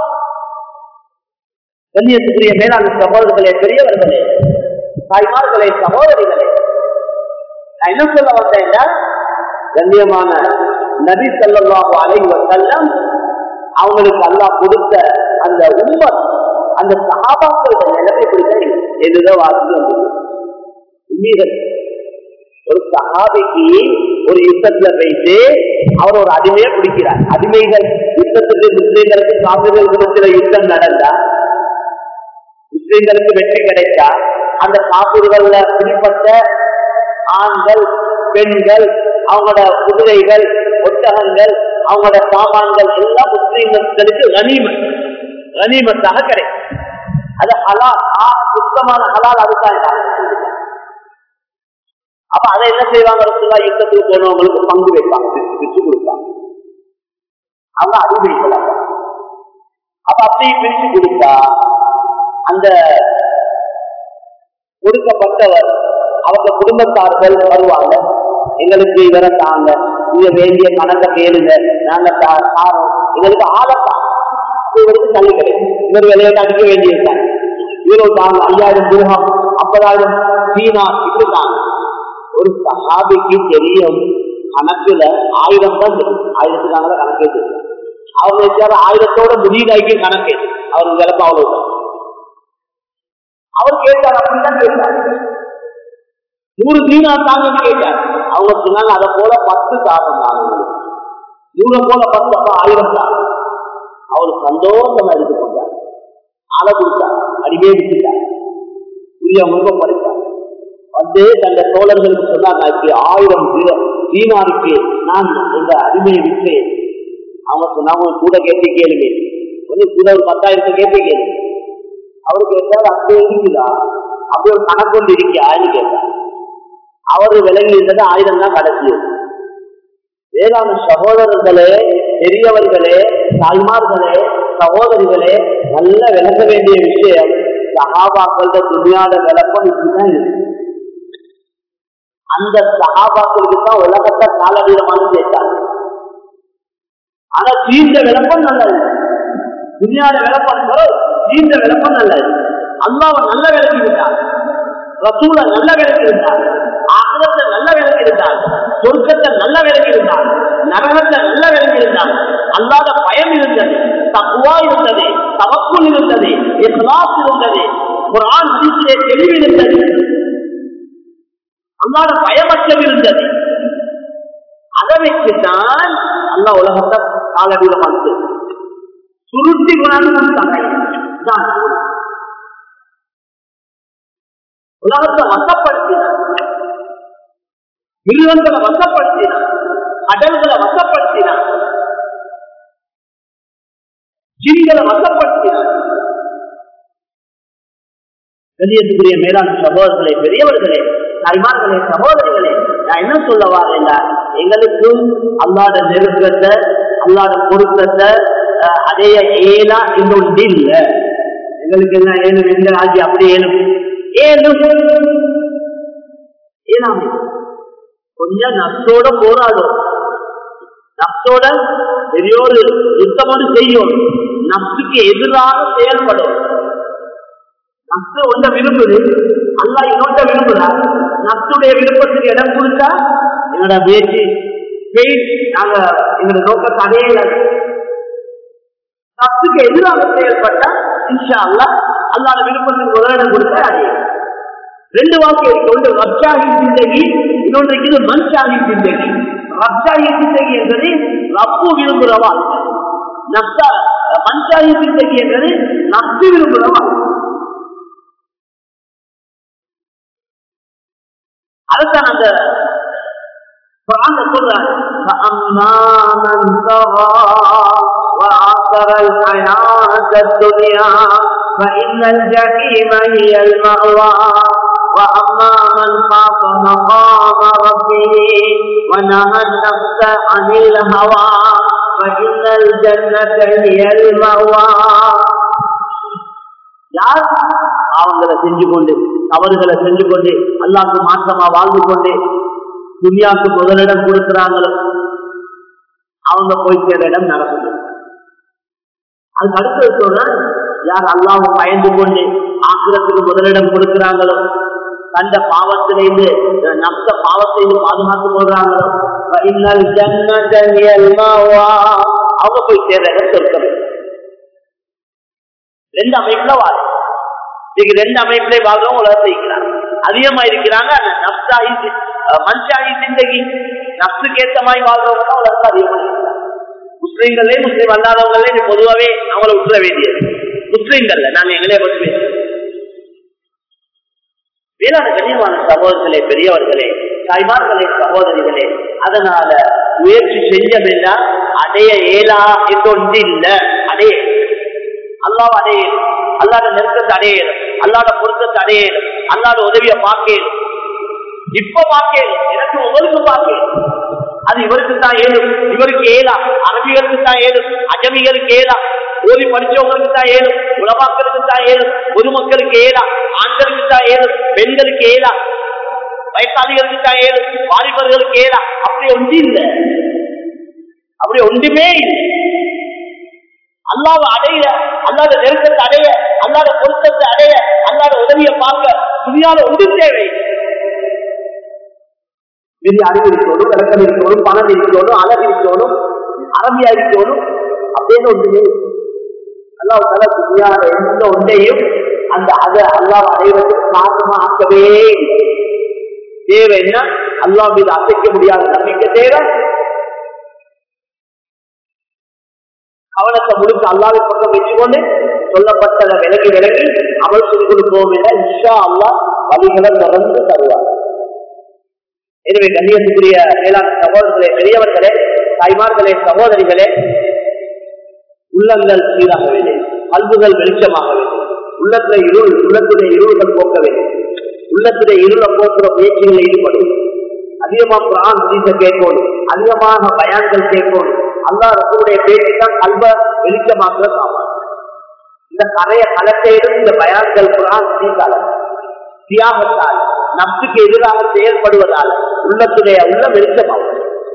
[SPEAKER 1] கண்ணியத்துக்குரிய மேலாண் சகோதரர்களே பெரியவர்களே தாய்மார்களே சகோதரிகளே நான் என்ன சொல்ல வந்தேன் கண்ணியமான நபி ஸல்லல்லாஹு அலைஹி வஸல்லம் அவங்களுக்கு அல்லாஹ் கொடுத்த அந்த உம்மத் அந்த சஹாபாக்களோட நிலைமை குறித்த எதுதோ வாசி வந்தது உண்மைகள் ஒரு சஹாபிக்கு ஒரு யுத்தத்துல போயிட்டு அவர் ஒரு அடிமையை பிடிக்கிறார் அடிமைகள் யுத்தத்துக்கு முஸ்லீம்களுக்கு காப்பிர்களுக்கு சில யுத்தம் நடந்தா முஸ்லீம்களுக்கு வெற்றி கிடைத்தா அந்த காப்பீடுகள்ல பிடிப்பட்ட ஆண்கள் பெண்கள் அவங்களோட குதிரைகள் ஒட்டகங்கள் அவங்களோட சாமான்கள் எல்லாம் முஸ்லீம்களுக்கு கனிமத் கனிமத்தாக கிடைக்கும் அது ஹலால் ஆ, சுத்தமான ஹலால் அதுதான் அப்ப அதை என்ன செய்வாங்க ரசூலுல்லாஹ் யுத்தத்துக்கு போனவங்களுக்கு பங்கு வைப்பாங்க பிரிச்சு பிரிச்சு கொடுப்பாங்க அவங்க அடிமைகளாக அப்ப அப்படி பிரிச்சு கொடுத்தா அந்த கொடுக்கப்பட்டவர் அவங்க குடும்பத்தார்கள் வருவாங்க எங்களுக்கு இவரை தாங்க இங்க வேண்டிய கணக்கை கேளுங்க நாங்க தா- தாரோம் எங்களுக்கு ஆளத்தான் இவருக்கு தள்ளி கிடைக்கும் இவர் விலையை அடிக்க வேண்டியிருக்காங்க இவரு தாங்க ஐயாயிரம் திருகம் ஐம்பதாயிரம் சீனா இப்படி தாங்க ஒரு சஹாபிக்கு தெரியும் கணக்குல ஆயிரம் தான் தெரியும் ஆயிரத்துக்காக கணக்கே தெரியும் அவங்க வச்சாரு ஆயிரத்தோட முடிவாக்கி கணக்கு அவர் விளக்கம் அவ்வளவு அவர் கேட்டார் அப்படிதான் கேட்டார் நூறு தீனா தாங்கன்னு கேட்டார் அவங்க சொன்னாங்க அதை போல பத்து தாகம் தாங்க நூறை போல பத்து அப்ப ஆயிரம் தாங்க அவர் சந்தோஷமா எடுத்துக்கொண்டார் ஆளை கொடுத்தார் அடிவே விட்டுட்டார் உரிய முன்ப படித்தார் வந்து தந்த தோழர்களுக்கு சொன்னாங்க இப்படி ஆயிரம் தீர- தீனாருக்கு நான் இந்த அடிமையை விற்றேன் அவங்க சொன்னாங்க கூட கேட்டு கேளுங்க கொஞ்சம் கூட ஒரு பத்தாயிரத்தை கேட்டு கேளுங்க அவரு கேட்டார் அப்படியே இருக்குதா அப்படி ஒரு கணக்கு கொண்டு இருக்கியான்னு கேட்டார் அவரு விலகி இருந்தது ஆயிரம் தான் கடைசி வேளாண் சகோதரர்களே பெரியவர்களே தாய்மார்களே சகோதரிகளே நல்ல விளக்க வேண்டிய விஷயம் சகாபாக்கள துணியாத விளக்கம் இப்படிதான் இருக்கு அந்த சகாபாக்களுக்கு தான் உலகத்தை காலவீரமான சேர்த்தாங்க ஆனா தீர்ந்த விளக்கம் நல்லது துணியாத விளக்கம் தீர்ந்த விளக்கம் நல்லது அல்லாவை நல்ல விளக்கி விட்டார் ரசூல நல்ல விளக்கி இருந்தார் ஆகலத்தை நல்ல விளக்கி இருந்தார் சொர்க்கத்தை நல்ல விளக்கி இருந்தார் நரகத்தை நல்ல விளக்கி இருந்தார் அல்லாத பயம் இருந்தது தக்குவா இருந்தது தவக்குள் இருந்தது இஸ்லாஸ் இருந்தது குரான் ஹதீஸிலே தெளிவு இருந்தது அல்லாத பயமற்றம் இருந்தது அதை வச்சுதான் அல்லா உலகத்தை காலவீரம் வந்து சுருட்டி கொண்டாந்து கொடுத்தாங்க இதான் உலகத்தை வசப்படுத்தினார் மிருகங்களை வசப்படுத்தினார் கடல்களை வசப்படுத்தினார் ஜின்களை வசப்படுத்தினார் கண்ணியத்துக்குரிய மேலாண் சகோதரர்களே பெரியவர்களே தாய்மார்களே சகோதரிகளே நான் என்ன சொல்ல வரேன் எங்களுக்கும் அல்லாத நெருக்கத்தை அல்லாத பொருத்தத்தை அஹ், அடைய ஏலா இன்னொன்று இல்ல எங்களுக்கு என்ன ஏழும் எங்க ஆகி அப்படி ஏழும் ஏழும் ஏனாமே கொஞ்சம் நஷ்டோட போராடும் நஷ்டோட பெரியோரு யுத்தமோடு செய்யும் நஷ்டுக்கு எதிராக செயல்படும் நஷ்ட ஒன்ற விரும்புது அல்லா இன்னொன்ற விரும்புறார் நஷ்டுடைய விருப்பத்துக்கு இடம் கொடுத்தா என்னோட முயற்சி பெயின் நாங்க எங்களோட நோக்கத்தை அடையல நஷ்டுக்கு எதிராக செயல்பட்டா இன்ஷா அல்லா அல்லாத விருப்பத்துக்கு முதலிடம் கொடுத்தா அடையும் ரெண்டு வாக்கு இருக்கு ஒன்று ரப்ஷாஹி சிந்தகி இன்னொன்று இருக்குது மன்ஷாஹி சிந்தகி ரப்ஷாஹி சிந்தகி என்பது ரப்பு விரும்புகிற வாழ்க்கை நப்சா மன்ஷாஹி சிந்தகி என்பது நப்சு விரும்புகிற வாழ்க்கை அதுதான் அந்த குர்ஆன்ல சொல்றாங்க فَأَمَّا مَنْ طَغَى وَآثَرَ الْحَيَاةَ الدُّنْيَا فَإِنَّ الْجَحِيمَ هِيَ الْمَأْوَى وَأَمَّا مَنْ خَافَ مَقَامَ رَبِّهِ وَنَهَى النَّفْسَ عَنِ الْهَوَى فَإِنَّ الْجَنَّةَ هِيَ الْمَأْوَى யார் அவங்களை செஞ்சு கொண்டு தவறுகளை செஞ்சு கொண்டு அல்லாக்கு மாற்றமா வாழ்ந்து கொண்டு துனியாவுக்கு முதலிடம் கொடுக்கிறாங்களோ அவங்க போய் சேர இடம் நடக்குது அதுக்கு அடுத்தது சொல்ற யார் அல்லாஹ் பயந்து கொண்டு ஆக்கிரத்துக்கு முதலிடம் கொடுக்கிறாங்களோ கண்ட பாவத்திலிருந்து நஷ்ட பாவத்திலிருந்து பாதுகாத்து கொள்றாங்களோ ஃபஇன்னல் ஜன்னத ஹியல் மஅவா அவங்க போய் சேர்ற சொர்க்கம் ரெண்டு அமைப்புல வாழும் இன்னைக்கு ரெண்டு அமைப்புல வாழ்றவங்க உலகத்தை இருக்கிறாங்க அதிகமா இருக்கிறாங்க அந்த நப்சாகி மனுஷாகி சிந்தகி நப்சுக்கு ஏத்த மாதிரி வாழ்றவங்க தான் உலகத்தை அதிகமா இருக்கிறாங்க முஸ்லீம்களே முஸ்லீம் அல்லாதவங்களே இது பொதுவாவே அவங்கள விட்டுற வேண்டியது முஸ்லீம்கள்ல நாங்க எங்களே பற்றி பேசுறோம் வேளாண் கண்ணியமான சகோதரர்களே பெரியவர்களே தாய்மார்களே சகோதரிகளே அதனால முயற்சி செஞ்சதில்லை அடைய இயலா என்று ஒன்று இல்ல அடைய அல்லாஹ் அடைய அல்லாட நெருக்கத்தை அடையலும் அல்லாட பொருத்தத்தை அடையலும் அல்லாட உதவிய பார்க்கலும் இப்ப பார்க்கலும் எனக்கு உங்களுக்கு பார்க்கலும் அது இவருக்கு தான் ஏழும் இவருக்கு ஏலா அரபிகளுக்கு தான் ஏழும் அஜமிகளுக்கு ஏலா ஓதி படிச்சவங்களுக்கு தான் ஏழும் உலமாக்களுக்கு தான் ஏழும் பொதுமக்களுக்கு ஏலா ஆண்களுக்கு தான் ஏழும் பெண்களுக்கு ஏலா வயசாளிகளுக்கு தான் ஏழும் வாலிபர்களுக்கு ஏலா அப்படி ஒன்று இல்லை அப்படி ஒன்றுமே இல்லை அல்லாத அடைய அல்லாத நெருக்கத்தை அடைய அல்லாத பொருத்தத்தை அடைய அல்லாத உதவியை பார்க்க துணியால ஒன்று தேவை பெரிய அறிவு இருக்கணும் விளக்கம் இருக்கணும் பணம் இருக்கணும் அழகு இருக்கணும் அரபியா இருக்கணும் அப்படின்னு ஒன்றுமே அல்லாஹ் தலா துணியால எந்த ஒன்றையும் அந்த அதை அல்லாஹ் அடைவதற்கு காரணமா ஆக்கவே இல்லை தேவை என்ன அல்லாஹ் மீது அசைக்க முடியாத நம்பிக்கை தேவை கவனத்தை முழுக்க அல்லாவை பக்கம் வச்சுக்கொண்டு சொல்லப்பட்டதை விலகி விலகி அமல் செய்து கொடுப்போம் என இஷா அல்லா வழிகளை தொடர்ந்து தருவார் எனவே கண்ணியத்துக்குரிய மேலாண் சகோதரர்களே பெரியவர்களே தாய்மார்களே சகோதரிகளே உள்ளங்கள் சீராக வேண்டும் கல்புகள் வெளிச்சமாக வேண்டும் உள்ளத்துல இருள் உள்ளத்துடைய இருள்கள் போக்க வேண்டும் உள்ளத்துடைய இருளை போக்குற முயற்சிகளில் ஈடுபடும் அதிகமா குரான் ஹதீஸ கேட்கணும் அதிகமாக பயான்கள் கேட்கணும் அல்லா ரசூடைய பேச்சு தான் கல்வ வெளிச்சமாக்குற சாமான் இந்த கரைய கலத்தையிலும் இந்த பயான்கள் குரான் ஹதீஸால தியாகத்தால் நப்சுக்கு எதிராக செயல்படுவதால் உள்ளத்துடைய உள்ள வெளிச்சமாகும்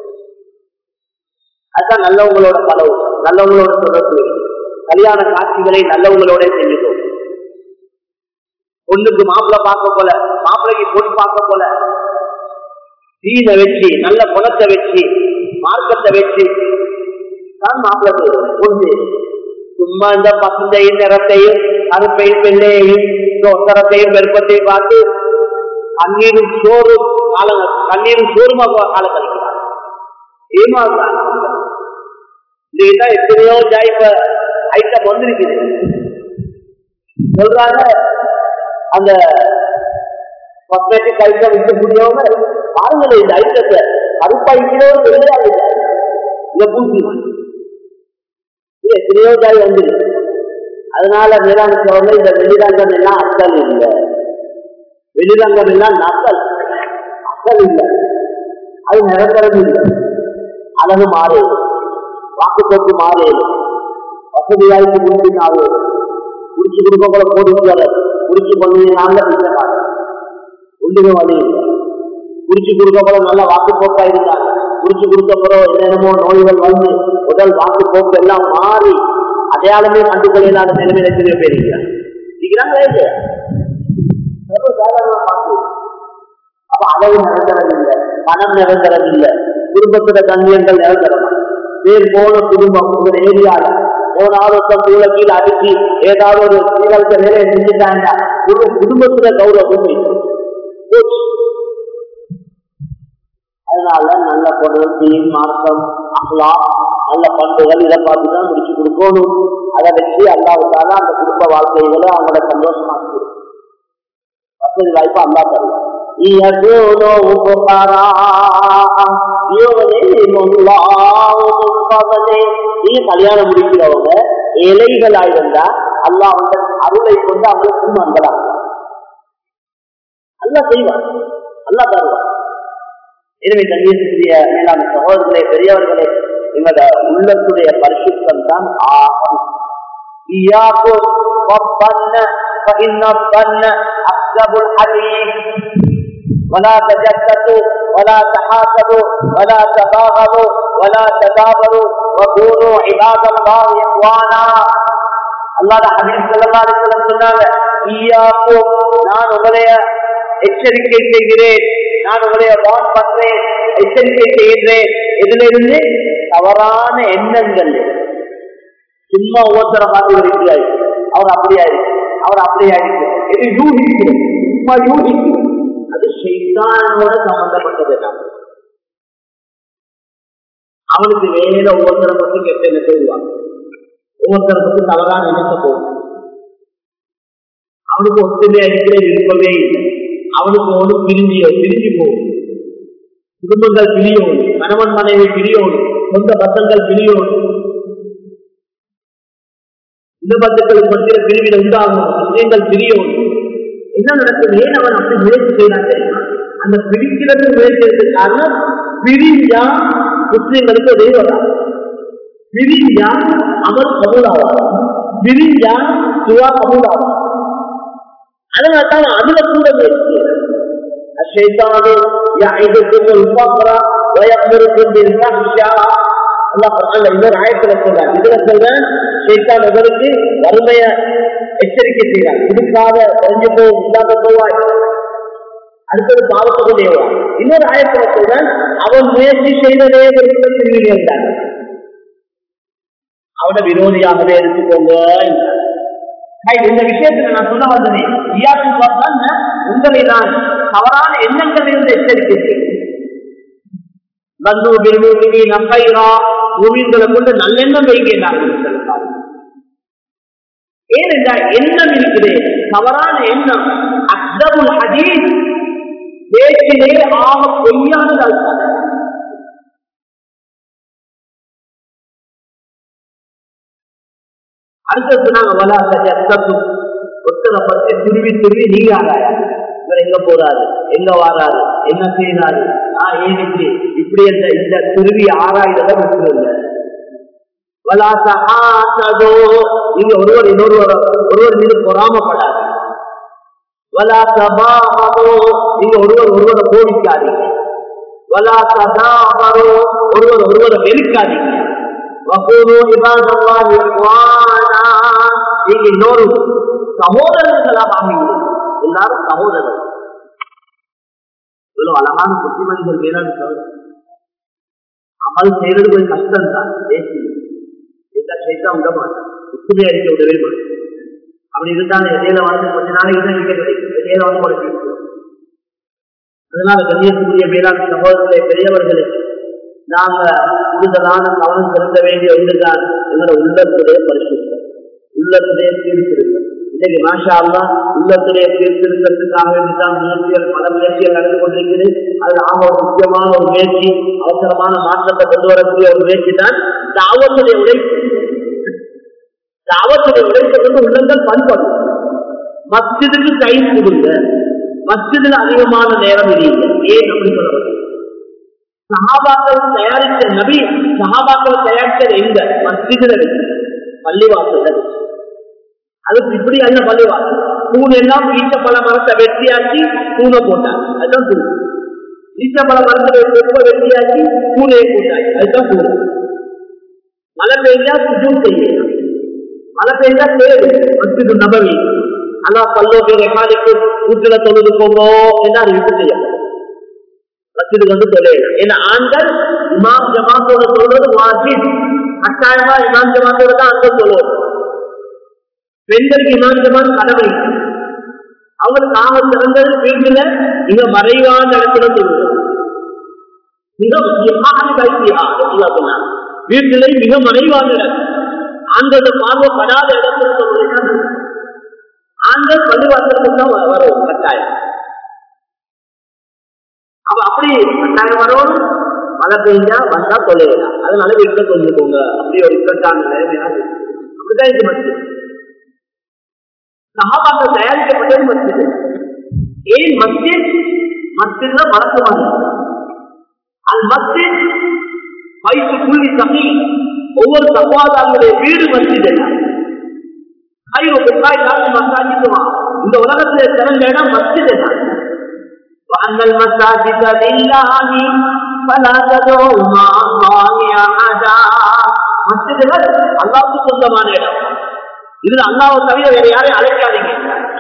[SPEAKER 1] அதுதான் நல்லவங்களோட பலவு நல்லவங்களோட தொடர்பு கல்யாண காட்சிகளை நல்லவங்களோட செஞ்சுக்கணும் பொண்ணுக்கு மாப்பிள்ள பார்க்க போல மாப்பிள்ளைக்கு பொண்ணு பார்க்க போல தீன வச்சு நல்ல குணத்தை வச்சு மார்க்கத்தை வச்சு தான் மாப்பிள்ளை பொண்ணு சும்மா இந்த பசுந்தையும் நிறத்தையும் கருப்பையும் வெள்ளையையும் ஒத்தரத்தையும் வெறுப்பத்தையும் பார்த்து கண்ணீரும் சோறும் காலம் கண்ணீரும் சோறுமா காலம் கழிக்கிறார் ஏமாறுறாங்க இதுதான் எத்தனையோ ஜாய்ப்ப ஐட்டம் வந்திருக்குது சொல்றாங்க அந்த காஸ்மெட்டிக் ஐட்டம் விற்கக்கூடியவங்க பாருங்களேன் இந்த ஐட்டத்தை கருப்பாய்க்கிறோம் வெளியாக இந்த பூசி எத்தனையோ ஜாய் வந்துருக்கு அதனால மேலாண் சோழர்கள் இந்த வெளிரங்கம் எல்லாம் அசல் இல்லை வெளிரங்கம் எல்லாம் நசல் அசல் இல்லை அது நிரந்தரம் இல்லை அழகு மாறும் வாக்குப்போக்கு மாறும் வசதியாய்க்கு முடிச்சினாவே முடிச்சு கொடுக்க கூட கோடீஸ்வரர் முடிச்சு பண்ணினால பிச்சைக்காரர் ஒன்றுமே வழி இல்லை குறிச்சு கொடுக்க போல நல்ல வாக்குப்போக்கா இருந்தாங்க குறிச்சு கொடுக்க போற என்னென்னமோ நோய்கள் வந்து உடல் வாக்குப்போக்கு எல்லாம் மாறி அடையாளமே கண்டுகொள்ள இல்லாத நிலைமையில எத்தனையோ பேர் இருக்கிறாங்க இருக்கிறாங்களே இல்லையா சர்வசாதாரணமா பார்த்து அப்ப அளவு நிரந்தரம் இல்லை பணம் நிரந்தரம் இல்லை குடும்பத்தோட கண்ணியங்கள் நிரந்தரமா பேர் போன குடும்பம் உங்க ஏரியால போனாலும் ஒருத்தன் கீழே கீழே அடிச்சு ஏதாவது ஒரு சீரழித்த வேலையை செஞ்சுட்டாங்க குடு குடும்பத்துல கௌரவம் போயிட்டு போச்சு அதனால நல்ல பொருள் தீன் மார்க்கம் அஹ்லா நல்ல பண்புகள் இதை பார்த்து தான் முடிச்சு கொடுக்கணும் அதை வச்சு அல்லாவுக்காக அந்த குடும்ப வாழ்க்கைகளை அவங்களோட சந்தோஷமா கொடுக்கும் வசதி வாய்ப்பு அல்லா தருவார் நீ கல்யாணம் முடிக்கிறவங்க இலைகளா இருந்தா அல்லா அவங்க அருளை கொண்டு அவங்களுக்கு மங்கலாம் அல்லா செய்வார் அல்லா தருவார் எனவே கண்ணியத்துக்குரிய மேலான சகோதரர்களே பெரியவர்களே எங்களோட உள்ளத்துடைய பரிசுத்தம் தான் ஆகும் فإن الظن أكذب الحديث ولا تجسسوا ولا تحاسبوا ولا تباغضوا ولا تدابروا وكونوا عباد الله إخوانا அல்லாத ஹபீப் ஸல்லல்லாஹு அலைஹி வஸல்லம் சொன்னாங்க ஈயாக்கும் நான் உங்களைய எச்சரிக்கை செய்கிறேன் நான் உங்களைய வான் பண்றேன் எச்சரிக்கை செய்கிறேன் எதுல இருந்து தவறான எண்ணங்கள் சும்மா ஒவ்வொருத்தர பார்த்து இருக்கிறார் அவர் அப்படியா இருக்கு அவர் அப்படியா இருக்கு இது யூகிக்கிறோம் சும்மா யூகிக்கிறோம் அது செய்தானோட சம்பந்தப்பட்டது தான் அவனுக்கு வேற ஒவ்வொருத்தரை பத்தி கெட்ட என்ன செய்வான் ஒவ்வொருத்தரை பத்தி தவறான நினைக்க போகும் அவனுக்கு ஒத்துமையா இருக்கிற விருப்பமே இல்லை அவனுக்கு ஒரு பிரிஞ்சியோ பிரிஞ்சு போகும் குடும்பங்கள் பிரியோடு கணவன் மனைவி பிரியோடு சொந்த பந்தங்கள் பிரியோடு இந்த பந்தங்களுக்கு மத்திய பிரிவில் உண்டாகும் விஷயங்கள் பிரியோடு என்ன நடக்குது ஏன் அவன் அப்படி முயற்சி செய்யலாம் தெரியுமா அந்த பிரிக்கிறது முயற்சி காரணம் பிரிஞ்சா முஸ்லிம்களுக்கு தெய்வதா பிரிஞ்சா அமல் கபூலாவா பிரிஞ்சா துவா கபூலாவா அதனால தான் அதுல கூட முயற்சி الشيطان يعدكم الفقر ويأمركم بالفحشاء அல்லாஹ் குர்ஆன்ல இன்னொரு ஆயத்துல சொல்றான் இதுல சொல்றேன் ஷைத்தான் உங்களுக்கு வறுமைய எச்சரிக்கை செய்யறான் கொடுக்காத குறைஞ்சு போ இல்லாத போவாய் அடுத்தது பாவத்துக்கு தேவா இன்னொரு ஆயத்துல சொல்றேன் அவன் முயற்சி செய்ததே திரும்பி என்றான் அவனை விரோதியாகவே எடுத்துக்கோங்க என்றான். ஹை, இந்த விஷயத்துல நான் சொல்ல வந்தேன் ஈயாக்கு பார்த்தான் உங்களை நான் தவறான எண்ணங்களில் இருந்து எச்சரிக்கை செய்கிறேன் வந்து விரும்பி நம்பைரா பூமிங்களை கொண்டு நல்லெண்ணம் வைக்கிறார்கள் ஏனென்றால் எண்ணம் இருக்குது தவறான எண்ணம் அக்தமுல் ஹதீஸ் பேச்சிலே ஆக பொய்யானது அல்ல. அடுத்தது நாங்க வளாகத்தை அத்தத்தும் ஒத்தரை பற்றி துருவி துருவி நீ ஆராயா இவர் எங்க போறாரு எங்க வாராரு என்ன செய்யறாரு ஆஹ் ஏன் இப்படி இப்படி என்ற இந்த துருவி ஆராய்றத விட்டுருங்க வலாசோ நீங்க ஒருவர் இன்னொருவர் ஒருவர் மீது பொறாமப்படாது வலாசபாமோ நீங்க ஒருவர் ஒருவரை கோபிக்காதீங்க வலாசதாமரோ ஒருவர் ஒருவரை வெறுக்காதீங்க வகூரு இபாதல்லாஹி இஹ்வானா நீங்க இன்னொரு சகோதரர்களாக ஆவீங்க எல்லாரும் சகோதரர் இவ்வளவு அழகான புத்திமதிகள் வேளாண் சொல்ற அமல் செய்யறது கொஞ்சம் கஷ்டம் தான் தேசி இந்த சைத்தா விட மாட்டான் ஒத்துமையா இருக்க விடவே மாட்டான் அப்படி இருந்தாலும் இடையில வந்து கொஞ்ச நாளைக்கு தான் கிட்ட கிடைக்கும் இடையில வந்து ஒரு கிடைக்கும் அதனால கண்ணியத்துக்குரிய மேலாண் சகோதரர்களே பெரியவர்களே நாம கூடுதலான கவனம் செலுத்த வேண்டிய ஒன்றுதான் எங்களோட உள்ளத்துடைய பரிசுத்தம் உள்ளத்துடைய சீர்திருத்தம் இன்னைக்கு மாஷா அல்லா உள்ளத்துடைய சீர்திருத்தத்துக்காக வேண்டிதான் முயற்சிகள் பல முயற்சிகள் நடந்து கொண்டிருக்கிறது அது ஆக ஒரு முக்கியமான ஒரு முயற்சி அவசரமான மாற்றத்தை கொண்டு வரக்கூடிய ஒரு முயற்சி தான் தாவத்துடைய உழைப்பு தாவத்துடைய உழைப்பை கொண்டு உள்ளங்கள் பண்படும் மஸ்ஜிதுக்கு கை கொடுங்க மஸ்ஜிதில் அதிகமான நேரம் இல்லை ஏன் அப்படி சொல்ல சஹாபாக்கள் தயாரித்த நபி சஹாபாக்கள் தயாரித்தது எங்க மஸ்ஜிதில் பள்ளிவாசல் அதுக்கு இப்படி அல்ல பள்ளிவாசல் தூண் எல்லாம் ஈச்ச பல மரத்தை வெட்டியாக்கி தூணை போட்டாங்க அதுதான் தூண் ஈச்ச பல மரத்தை ரொம்ப வெட்டியாக்கி தூணையை போட்டாங்க அதுதான் தூண் மழை பெய்ஞ்சா சுஜூம் செய்யலாம் மழை பெய்ஞ்சா தேவை மஸ்ஜிது நபவி அல்லா பல்லோ பேர் எக்காலிக்கு வீட்டுல தொழுது போங்கோ என்று அறிவிப்பு செய்யப்படும் மஸ்ஜிதுக்கு வந்து தொலைலாம் ஏன்னா ஆண்கள் இமாம் ஜமாத்தோட சொல்றது வாஜிப் கட்டாயமா இமாம் ஜமாத்தோட தான் அங்க சொல்லுவோம் பெண்களுக்கு இமாம் ஜமாத் கடமை அவங்களுக்கு ஆக சிறந்தது வீட்டுல மிக மறைவான இடத்துல சொல்லுவோம் மிக முக்கியமான வைத்தியா சொன்னாங்க வீட்டிலே மிக மறைவான இடம் ஆண்களோட பார்வைப்படாத இடத்துல சொல்லுவாங்க ஆண்கள் பள்ளிவாசலுக்கு தான் வரும் கட்டாயம் அவ அப்படி கட்டாயம் வரணும் மழை பெய்ஞ்சா வந்தா தொலைலாம் அதனால வீட்டுல சொல்லிக்கோங்க அப்படி ஒரு இக்கட்டான நிலைமையா அப்படிதான் இது மஸ்ஜித் சகாபாக்கள் தயாரிக்கப்பட்டது மஸ்ஜித் ஏன் மஸ்ஜித் மஸ்ஜித்ல வழக்கமாக அது மஸ்ஜித் வயசு புள்ளி சமி ஒவ்வொரு சகோதரர்களுடைய வீடு மஸ்ஜித் எல்லாம் இந்த உலகத்துல சிறந்த இடம் மஸ்ஜித் எல்லாம் وأن المساجد لله فلا تدعوا مع الله أحدا மஸ்ஜிதுகள் அல்லாவுக்கு சொந்தமான இடம் இதுல அல்லாவை தவிர வேற யாரையும் அழைக்காதீங்க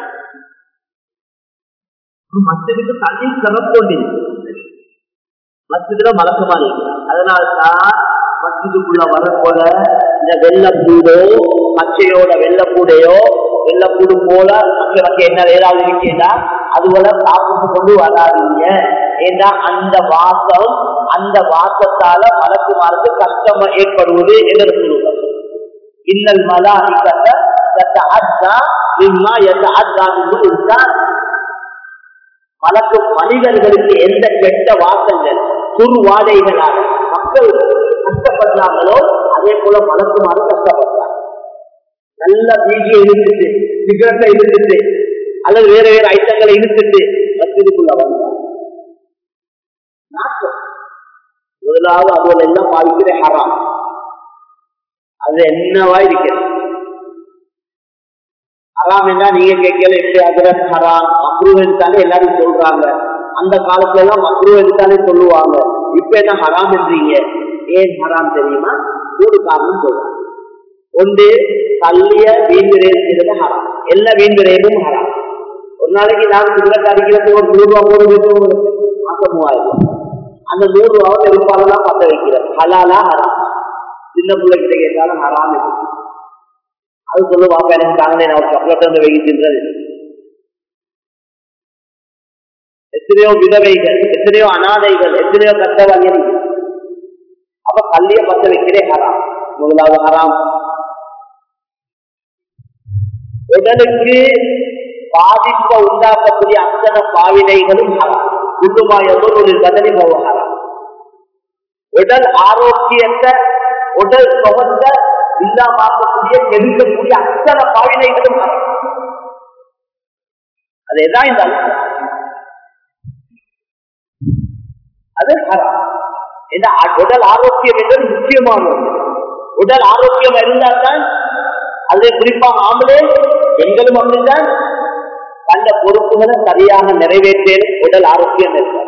[SPEAKER 1] மஸ்ஜிதுக்கு தண்ணி சிறப்பு கொண்டிருக்கு மஸ்ஜிதுல மலக்கமா இருக்கிறார் அதனால்தான் மஸ்ஜிதுக்குள்ள வரப்போல இந்த வெள்ளப்பூடோ பச்சையோட வெள்ளப்பூடையோ வெள்ளப்பூடு போல மற்ற மற்ற என்ன ஏதாவது இருக்கேன்னா அதுபோல சாப்பிட்டு கொண்டு வராதீங்க ஏன்னா அந்த வாசம் அந்த வாசத்தால மலக்குமாருக்கு கஷ்டம் ஏற்படுவது என்று சொல்லுவாங்க இன்னல் மலானிக்கத்தை يتعدى مما يتعدى منه الانسان மலக்கு மனிதர்களுக்கு எந்த கெட்ட வாசங்கள் துர்வாதைகளாக மக்கள் கஷ்டப்படுறாங்களோ அதே போல மலக்குமாறு கஷ்டப்படுறாங்க நல்ல பீஜியை இழுத்துட்டு சிகரெட்டை இழுத்துட்டு அல்லது வேற வேற ஐட்டங்களை இழுத்துட்டு மசிதுக்குள்ள வந்தாங்க நாட்டம் முதலாவது அதுல எல்லாம் பாதிக்கிற ஹராம் அது என்னவா இருக்கிறது ஹராம் என்ன நீங்க கேட்கல எப்படி அதிரத் ஹராம் மக்ரூ தானே எல்லாரும் சொல்றாங்க அந்த காலத்துல எல்லாம் மக்ரூ தானே சொல்லுவாங்க இப்ப என்ன ஹராம் என்றீங்க ஏன் ஹராம் தெரியுமா மூணு காரணம் சொல்றாங்க ஒன்று தள்ளிய வீண்விரயம் செய்வது ஹராம் எல்லா வீண்விரயமும் ஹராம் ஒரு நாளைக்கு நான் சிகரெட் அடிக்கிறது ஒரு நூறு ரூபா போடுறது மாசம் மூவாயிரம் அந்த நூறு ரூபாவை நெருப்பாலதான் பத்த வைக்கிறேன் ஹலாலா ஹராம் சின்ன பிள்ளை கிட்ட கேட்டாலும் ஹராம் இருக்கு அது சொல்லு வாப்பா எனக்கு தாங்களே நான் ஒரு சாக்லேட் வந்து வைக்கின்றது எத்தனையோ விதவைகள் எத்தனையோ அனாதைகள் எத்தனையோ கட்டவாளிகள் அப்ப கல்லிய பத்த வைக்கிறே ஹராம் முதலாவது ஹராம் உடலுக்கு பாதிப்பை உண்டாக்கக்கூடிய அத்தனை பாவினைகளும் ஹராம் குண்டுமா எவ்வளவு பதினி போக ஹராம் உடல் ஆரோக்கியத்தை உடல் சுகத்தை இல்லாமக்கூடிய கெடுக்கக்கூடிய அத்தனை பாவினைகளும் ஹராம் அதேதான் இந்த அது ஹராம் இந்த உடல் ஆரோக்கியம் என்பது முக்கியமானது உடல் ஆரோக்கியம் இருந்தால்தான் அது குறிப்பாக ஆம்பளே பெண்களும் அப்படித்தான் தந்த பொறுப்புகளை சரியாக நிறைவேற்ற உடல் ஆரோக்கியம் இருக்கார்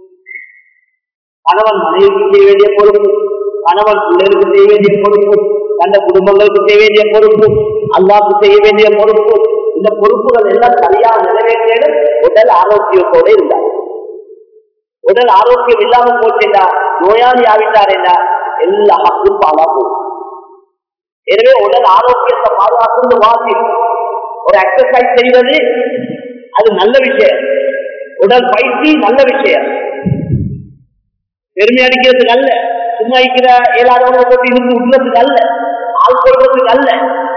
[SPEAKER 1] கணவன் மனைவிக்கு செய்ய வேண்டிய பொறுப்பு கணவன் பிள்ளைகளுக்கு செய்ய வேண்டிய பொறுப்பு தந்த குடும்பங்களுக்கு செய்ய வேண்டிய பொறுப்பு அல்லாவுக்கு செய்ய வேண்டிய பொறுப்பு இந்த பொறுப்புகள் எல்லாம் சரியாக நிறைவேற்ற உடல் ஆரோக்கியத்தோடு இருந்தார் உடல் ஆரோக்கியம் இல்லாம போச்சுண்டா நோயாளி ஆவிட்டார் என்றா எல்லா ஹக்கும் பாலா போகும் எனவே உடல் ஆரோக்கியத்தை பாதுகாத்து வாசி ஒரு எக்ஸசைஸ் செய்வது அது நல்ல விஷயம் உடல் பயிற்சி நல்ல விஷயம் பெருமை அடிக்கிறதுக்கு அல்ல சும்மா இருக்கிற ஏழாதவங்க போட்டு இருந்து விடுறதுக்கு அல்ல ஆள் கொள்றதுக்கு அல்ல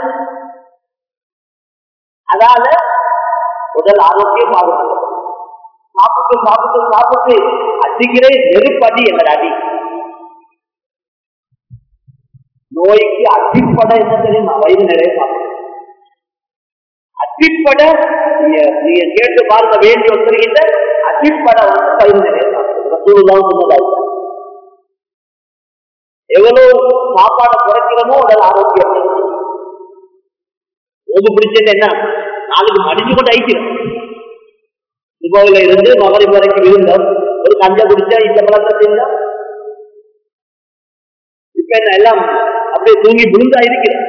[SPEAKER 1] அதால உடல் ஆரோக்கியம் பாதுகாக்கும் சாப்பிட்டு சாப்பிட்டு சாப்பிட்டு அடிக்கிற நெருப்படி எங்கள் அடி நோய்க்கு அடிப்படை என்ன தெரியுமா வயிறு நிறைய சாப்பிடும் அடிப்படை நீங்க கேட்டு பார்க்க வேண்டி வந்துருக்கின்ற அடிப்படை வந்து வயிறு நிறைய சாப்பிடும் சொன்னதாய் எவ்வளவு சாப்பாடு குறைக்கிறோமோ உடல் ஆரோக்கியம் ஓது பிடிச்சது என்ன நாளைக்கு மடிஞ்சு கொண்டு ஐக்கிறோம் துபாவில இருந்து மகரிப் வரைக்கும் இருந்தோம் ஒரு கஞ்ச குடிச்சா இந்த பழத்தை செஞ்சா இப்ப என்ன எல்லாம் அப்படியே தூங்கி விழுந்தா இருக்கிறேன்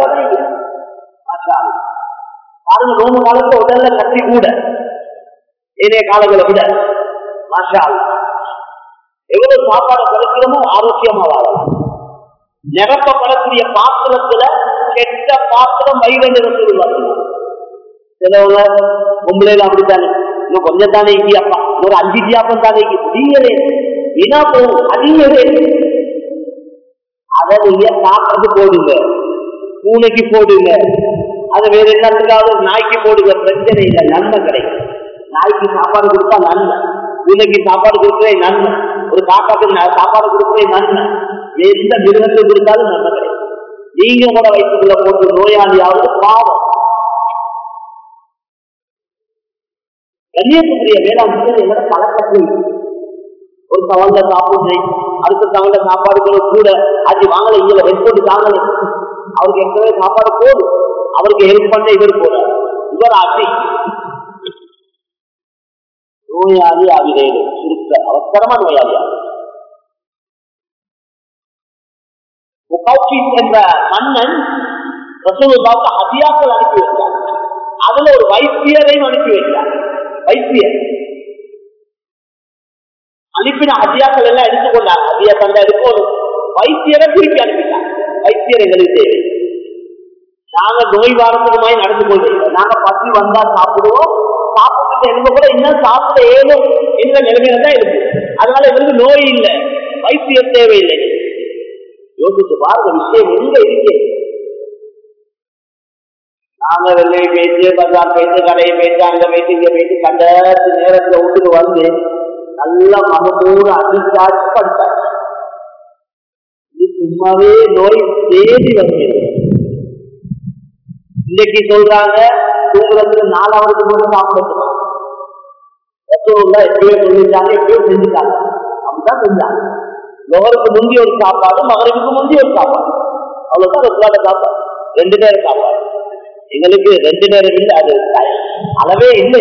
[SPEAKER 1] பாருங்க நோம்பு காலத்துல உடல்ல கட்டி கூட ஏனைய காலங்களை விட மாஷா எவ்வளவு சாப்பாடு கிடைக்கிறோமோ ஆரோக்கியமா வாழலாம் நிரப்பப்படக்கூடிய பாத்திரத்துல கெட்ட பாத்திரம் வயிறு சொல்லுவாங்க சிலவங்க பொம்பளையில அப்படித்தானே இன்னும் கொஞ்சம் தானே இடியாப்பா ஒரு அஞ்சு இடியாப்பம் தானே முடியலே ஏன்னா போகும் அதிகவே அதை நீங்க சாப்பிட்டு போடுங்க பூனைக்கு போடுங்க அதை வேற என்னத்துக்காவது நாய்க்கு போடுங்க பிரச்சனை இல்லை நன்மை கிடைக்கும் நாய்க்கு சாப்பாடு கொடுத்தா நன்மை பூனைக்கு சாப்பாடு கொடுக்குறே நன்மை ஒரு காக்காத்துக்கு சாப்பாடு கொடுக்குறே நன்மை எந்த மிருகத்துக்கு கொடுத்தாலும் நன்மை கிடைக்கும் நீங்க கூட வயிற்றுக்குள்ள போட்டு நோயாளியாவது பாவம் கண்ணியத்துக்குரிய வேளாண் எங்களோட பழக்கத்தில் ஒரு தவண்ட சாப்பிடுறேன் அடுத்த தவண்ட சாப்பாடு கூட அது வாங்கல இங்க ரெஸ்போர்ட் தாங்கல அவருக்கு ஏற்கனவே சாப்பாடு போதும் அவருக்கு ஹெல்ப் பண்ண இவர் போற இவர் அசி நோயாளி ஆகிறேன் சுருக்க அவசரமா நோயாளி என்ற மன்னன் ரசூலுல்லாவுக்கு ஹதியாக்கள் அனுப்பி வைத்தார் அதுல ஒரு வைத்தியரையும் அனுப்பி வைத்தார் வைத்தியர் அனுப்பின அதியாக்கள் எல்லாம் எடுத்துக்கொண்டாங்க அதியா தந்தா எடுக்கணும் வைத்தியரை திருப்பி அனுப்பிட்டாங்க வைத்தியர் எங்களுக்கு தேவை நாங்க நோய் வாரத்துக்குமாய் நடந்து கொள்கிறோம் நாங்க பசி வந்தா சாப்பிடுவோம் சாப்பிட்டு எங்க கூட இன்னும் சாப்பிட ஏதும் என்ற நிலைமையில தான் இருக்கு அதனால எங்களுக்கு நோய் இல்லை வைத்தியம் தேவையில்லை யோசிச்சு பாருங்க விஷயம் எங்க இருக்கு நாங்க வெள்ளை பேச்சு பஜார் பேச்சு கடையை பேச்சு அங்க பேச்சு இங்க பேச்சு கண்ட நேரத்துல வீட்டுக்கு வந்து நல்லா மகமூடு அடிச்சாச்சு படிச்சாச்சு இது சும்மாவே நோய் தேடி வருகிறது இன்னைக்கு சொல்றாங்க தூங்குறதுக்கு நாலாவது கூட சாப்பிடணும் ரசூல்லா எப்பயோ சொல்லிட்டாங்க எப்பயோ செஞ்சுட்டாங்க அப்படிதான் செஞ்சாங்க லோகருக்கு முந்தி ஒரு சாப்பாடு மகரிப்புக்கு முந்தி ஒரு சாப்பாடு அவ்வளவுதான் ரசூலாட சாப்பாடு ரெண்டு நேரம் சாப்பாடு எங்களுக்கு ரெண்டு நேரம் இல்லை அது அளவே இல்லை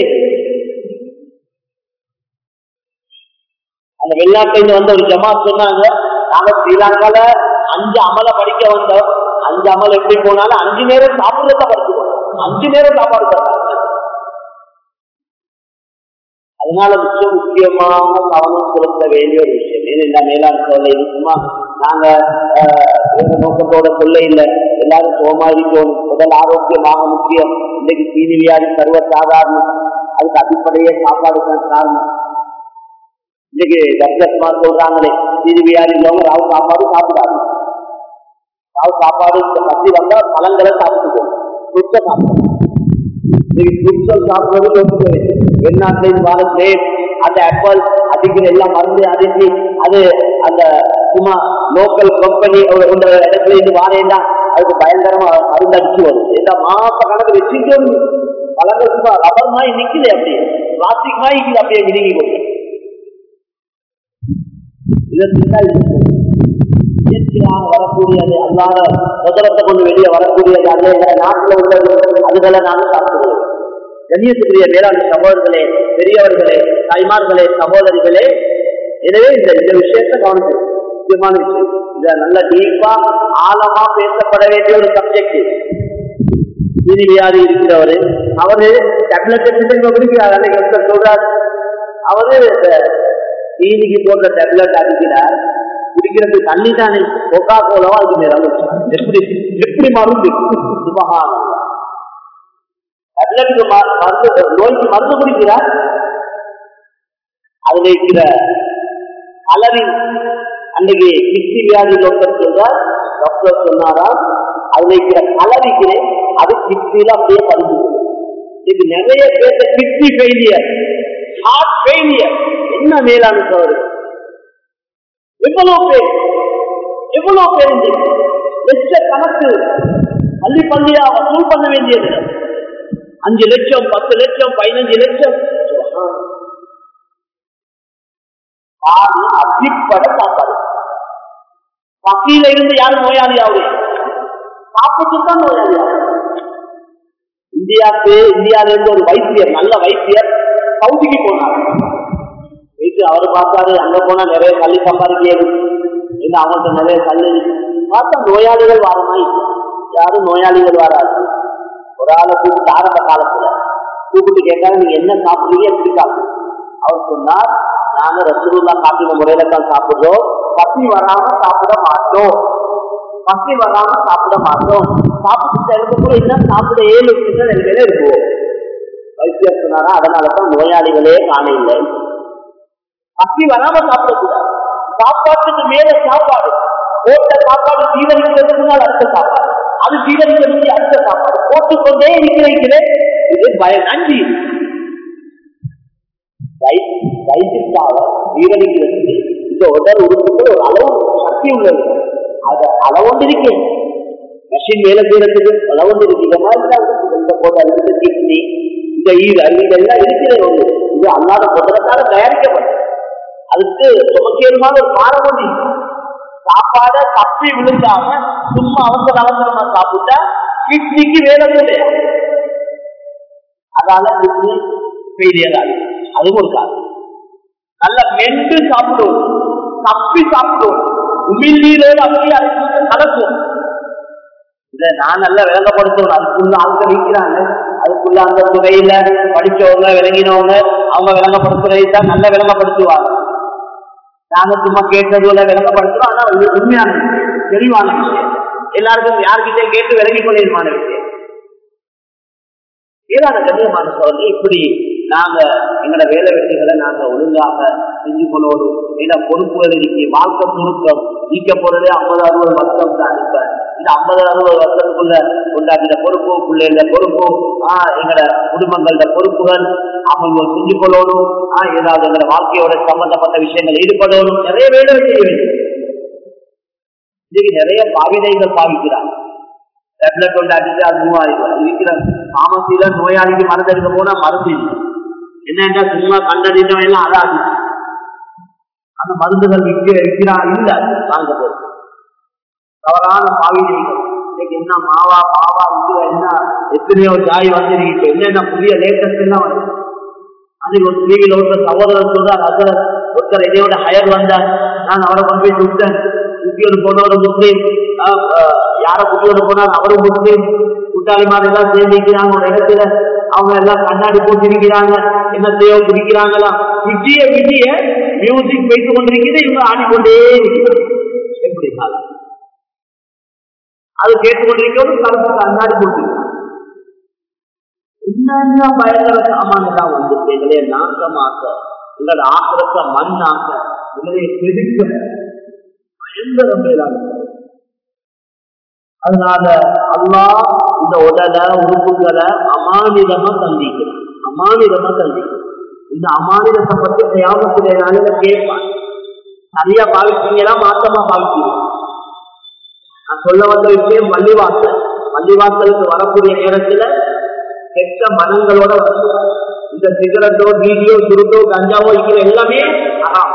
[SPEAKER 1] அந்த வெளிநாட்டுல வந்த ஒரு ஜமாத் சொன்னாங்க நாங்க ஸ்ரீலங்கால அஞ்சு அமல படிக்க வந்தோம் அஞ்சு அமல் எப்படி போனாலும் அஞ்சு நேரம் சாப்பிடுறத படிச்சுக்கணும் அஞ்சு நேரம் சாப்பாடு தர்றாங்க அதனால மிக முக்கியமாக கவனம் செலுத்த வேண்டிய ஒரு விஷயம் ஏன்னா இந்த மேலாண் சொல்ல இது சும்மா நாங்க எங்க நோக்கத்தோட சொல்ல இல்லை எல்லாரும் சோமா இருக்கணும் உடல் ஆரோக்கியமாக முக்கியம் இன்னைக்கு தீனி வியாதி சர்வ சாதாரணம் அதுக்கு அடிப்படையே சாப்பாடு தான் காரணம் இன்னைக்கு டாக்டர்மா சொல்றாங்களே தீனி வியாதி உள்ளவங்க ராவு சாப்பாடு சாப்பிடாது ராவு சாப்பாடு இந்த பசி வந்தா பழங்களை சாப்பிட்டுக்கணும் புத்த சாப்பிடணும் புத்தல் சாப்பிடுறது யோசிக்க வேண்டும் வெளிநாட்டில் வர கிரேப் அந்த ஆப்பிள் அடிக்கிற எல்லாம் மருந்து அடிச்சு அது அந்த சும்மா லோக்கல் கம்பெனி உள்ள இடத்துல இருந்து வாரேன்னா அதுக்கு பயங்கரமா மருந்து அடிச்சு வருது இந்த மாச கணக்கு வச்சுட்டு பழங்கள் சும்மா ரப்பர் மாதிரி நிக்குது அப்படியே பிளாஸ்டிக் மாதிரி நிக்குது அப்படியே விழுங்கி கொண்டு இதற்குதான் இயற்கையாக வரக்கூடியது அல்லாத முதலத்தை கொண்டு வெளியே வரக்கூடியது அல்ல என்ற நாட்டில் உள்ளது அதுகளை நாங்கள் சாப்பிடுவோம் கண்ணியத்துக்குரிய வேளாண் சகோதரர்களே பெரியவர்களே தாய்மார்களே சகோதரிகளே எனவே இந்த இந்த விஷயத்தை கவனிச்சு முக்கியமான விஷயம் இத நல்ல டீப்பா ஆழமா பேசப்பட வேண்டிய ஒரு சப்ஜெக்ட் நீதி வியாதி இருக்கிறவரு அவரு டேப்லெட் குடிக்கிறார் அன்னைக்கு ஒருத்தர் சொல்றார் அவரு தீனிக்கு போடுற டேப்லெட் அடிக்கிறார் குடிக்கிறது தண்ணி தானே கொக்கா கோலவா அதுக்கு நேரம் எப்படி எப்படி மருந்து சுபகானம் டேப்லெட்டுக்கு மருந்து நோய்க்கு மருந்து குடிக்கிறார் அதுல இருக்கிற கலரிங் அன்னைக்கு கிட்னி வியாதி டாக்டர் சொல்றார் டாக்டர் சொன்னாரா அதுல இருக்கிற கலரிக்கு அது கிட்னில அப்படியே பதிவு இது நிறைய பேர் கிட்னி ஃபெயிலியர் ஹார்ட் ஃபெயிலியர் என்ன மேலான சோறு எவ்வளவு பேர் எவ்வளவு பேர் லட்ச கணக்கு பள்ளி பள்ளியா வசூல் பண்ண வேண்டியது அஞ்சு லட்சம் பத்து லட்சம் பதினஞ்சு லட்சம் அடிப்பட சாப்பாடு பக்கியில இருந்து யாரும் நோயாளி ஆகுது சாப்பிட்டு தான் நோயாளி இந்தியாவுக்கு இந்தியாவில இருந்து ஒரு வைத்தியர் நல்ல வைத்தியர் சவுதிக்கு போனார் வீட்டு அவர் பார்த்தாரு அங்க போனா நிறைய கல்வி சம்பாதிக்கிறது இன்னும் அவங்கள்ட்ட நிறைய கல்வி பார்த்தா நோயாளிகள் வாரமா யாரும் நோயாளிகள் வராது ஒரு ஆளை கூப்பிட்டு ஆரம்ப காலத்துல கூப்பிட்டு கேட்காரு நீங்க என்ன சாப்பிடுறீங்க எப்படி சாப்பிடுங்க அவர் சொன்னார் நாங்க ரசகுல்லா காட்டின முறையில தான் சாப்பிடுறோம் பசி வராம சாப்பிட மாட்டோம் பசி வராம சாப்பிட மாட்டோம் சாப்பிட்டு எனக்கு கூட என்ன சாப்பிட ஏழு நிலைமையில இருக்குவோம் வைத்தியர் சொன்னாரா அதனாலதான் நோயாளிகளே காண இல்லை பசி வராம சாப்பிடக்கூடாது சாப்பாட்டுக்கு மேல சாப்பாடு போட்ட சாப்பாடு ஜீவனிக்கிறதுக்கு முன்னால் அடுத்த சாப்பாடு அது ஜீவனிக்கிறது அடுத்த சாப்பாடு போட்டுக்கொண்டே இருக்கிறேன் இது பயம் நன்றி வயிற்றுக்காக ஜீவனிக்கிறதுக்கு இந்த உடல் உறுப்புகள் ஒரு அளவு சக்தி உள்ளது அது அளவுண்டு இருக்கேன் மெஷின் வேலை செய்யறதுக்கு அளவுண்டு இருக்கு இந்த மாதிரி இந்த போட்டல் இந்த கிட்னி இந்த ஈரல் இதெல்லாம் இருக்கிற ஒன்று இது அல்லாத பொருளாதார தயாரிக்கப்படும் அதுக்கு சுமக்கேதுமான ஒரு காரம் ஒன்று சாப்பாட தப்பி விழுந்தாம சும்மா அவசர அவசரமா சாப்பிட்டா கிட்னிக்கு வேலை கிடையாது அதால கிட்னி ஃபெயிலியர் ஆகுது அதுவும் ஒரு காரணம் நல்ல மென்று சாப்பிடுவோம் தப்பி சாப்பிடுவோம் உமிழ்நீரோடு அப்படியே அதுக்கு கலக்கும் இதை நான் நல்லா விளங்கப்படுத்துவேன் அதுக்குள்ள ஆட்கள் இருக்கிறாங்க அதுக்குள்ள அந்த துறையில படிச்சவங்க விளங்கினவங்க அவங்க விளங்கப்படுத்துறதை தான் நல்லா விளங்கப்படுத்துவாங்க நாங்க சும்மா கேட்டதுல விளக்கப்படுத்துறோம் ஆனா இது உண்மையான விஷயம் தெளிவான விஷயம் எல்லாருக்கும் யாருக்கிட்டே கேட்டு விலகி கொள்ளிருமான விஷயம் ஏதாவது கண்ணியமான சோழர்கள் இப்படி நாங்க எங்களோட வேலை வெற்றிகளை நாங்க ஒழுங்காக செஞ்சு கொள்வோம் ஏன்னா பொறுப்புகள் இருக்கு வாழ்க்கை சுருக்கம் நீக்க போறதே ஐம்பது அறுபது வருஷம் தான் இப்ப இந்த ஐம்பது அறுபது வருஷத்துக்குள்ள உண்டாக்கிற பொறுப்பு பிள்ளைகள பொறுப்பு ஆஹ் எங்களோட குடும்பங்களோட பொறுப்புகள் அவங்க செஞ்சு கொள்ளணும் ஆஹ் ஏதாவது எங்களோட வாழ்க்கையோட சம்பந்தப்பட்ட விஷயங்கள் ஈடுபடணும் நிறைய வேலை செய்ய வேண்டும் இன்னைக்கு நிறைய பாவிதைகள் பாவிக்கிறாங்க டேப்லெட் கொண்டு அடிச்சு அது மூவாயிரம் இருக்கிற பாமசியில நோயாளிக்கு மருந்து எடுக்க போனா மருந்து இல்லை என்னன்னா சும்மா கண்டறிந்தவன் எல்லாம் அதாது அந்த மருந்துகள் விற்க விற்கிறா இல்ல வாங்க போது தவறான பாவினைகள் இன்னைக்கு என்ன மாவா பாவா விற்கிற என்ன எத்தனையோ ஜாய் வந்திருக்கு என்னென்ன புதிய லேட்டஸ்ட் எல்லாம் வருது அன்னைக்கு ஒரு டிவியில் ஒருத்தர் சகோதரர் சொல்றார் அது ஒருத்தர் என்னையோட ஹயர் வந்தார் நான் அவரை கொண்டு போய் சுட்டேன் குட்டியோடு போனவர் முஸ்லீம் யார குட்டியோடு போனார் அவரும் முஸ்லீம் கூட்டாளி மாதிரி எல்லாம் சேர்ந்திருக்கிறாங்க ஒரு இடத்துல அவங்க எல்லாம் கண்ணாடி போட்டிருக்கிறாங்க என்ன செய்ய குடிக்கிறாங்களா விஜய விஜய மியூசிக் பேசி கொண்டிருக்கிறது இவங்க ஆடிக்கொண்டே இருக்கிறாங்க எப்படி காலம் அது கேட்டுக்கொண்டிருக்கிறது கருத்து கண்ணாடி போட்டிருக்காங்க என்னென்ன பயங்கர சாமான்தான் வந்துட்டீங்களே நாசமாக்க உங்களோட ஆக்கிரத்தை மண்ணாக்க உங்களை செதுக்க பயங்கர மேலான அதனால அல்லா இந்த உடலை உறுப்புகளை அமானிதமா தந்திக்கிறான் அமானிதமா தந்திக்கிறான் இந்த அமானிதத்தை பத்தி தியாகத்துடைய நாளில கேட்பான் சரியா பாவிச்சீங்களா மாற்றமா பாவிச்சீங்க நான் சொல்ல வந்த விஷயம் பள்ளிவாசல் பள்ளிவாசலுக்கு வரக்கூடிய நேரத்துல கெட்ட மனங்களோட வருவாங்க இந்த சிகரெட்டோ வீடியோ சுருட்டோ கஞ்சாவோ இருக்கிற எல்லாமே அறாம்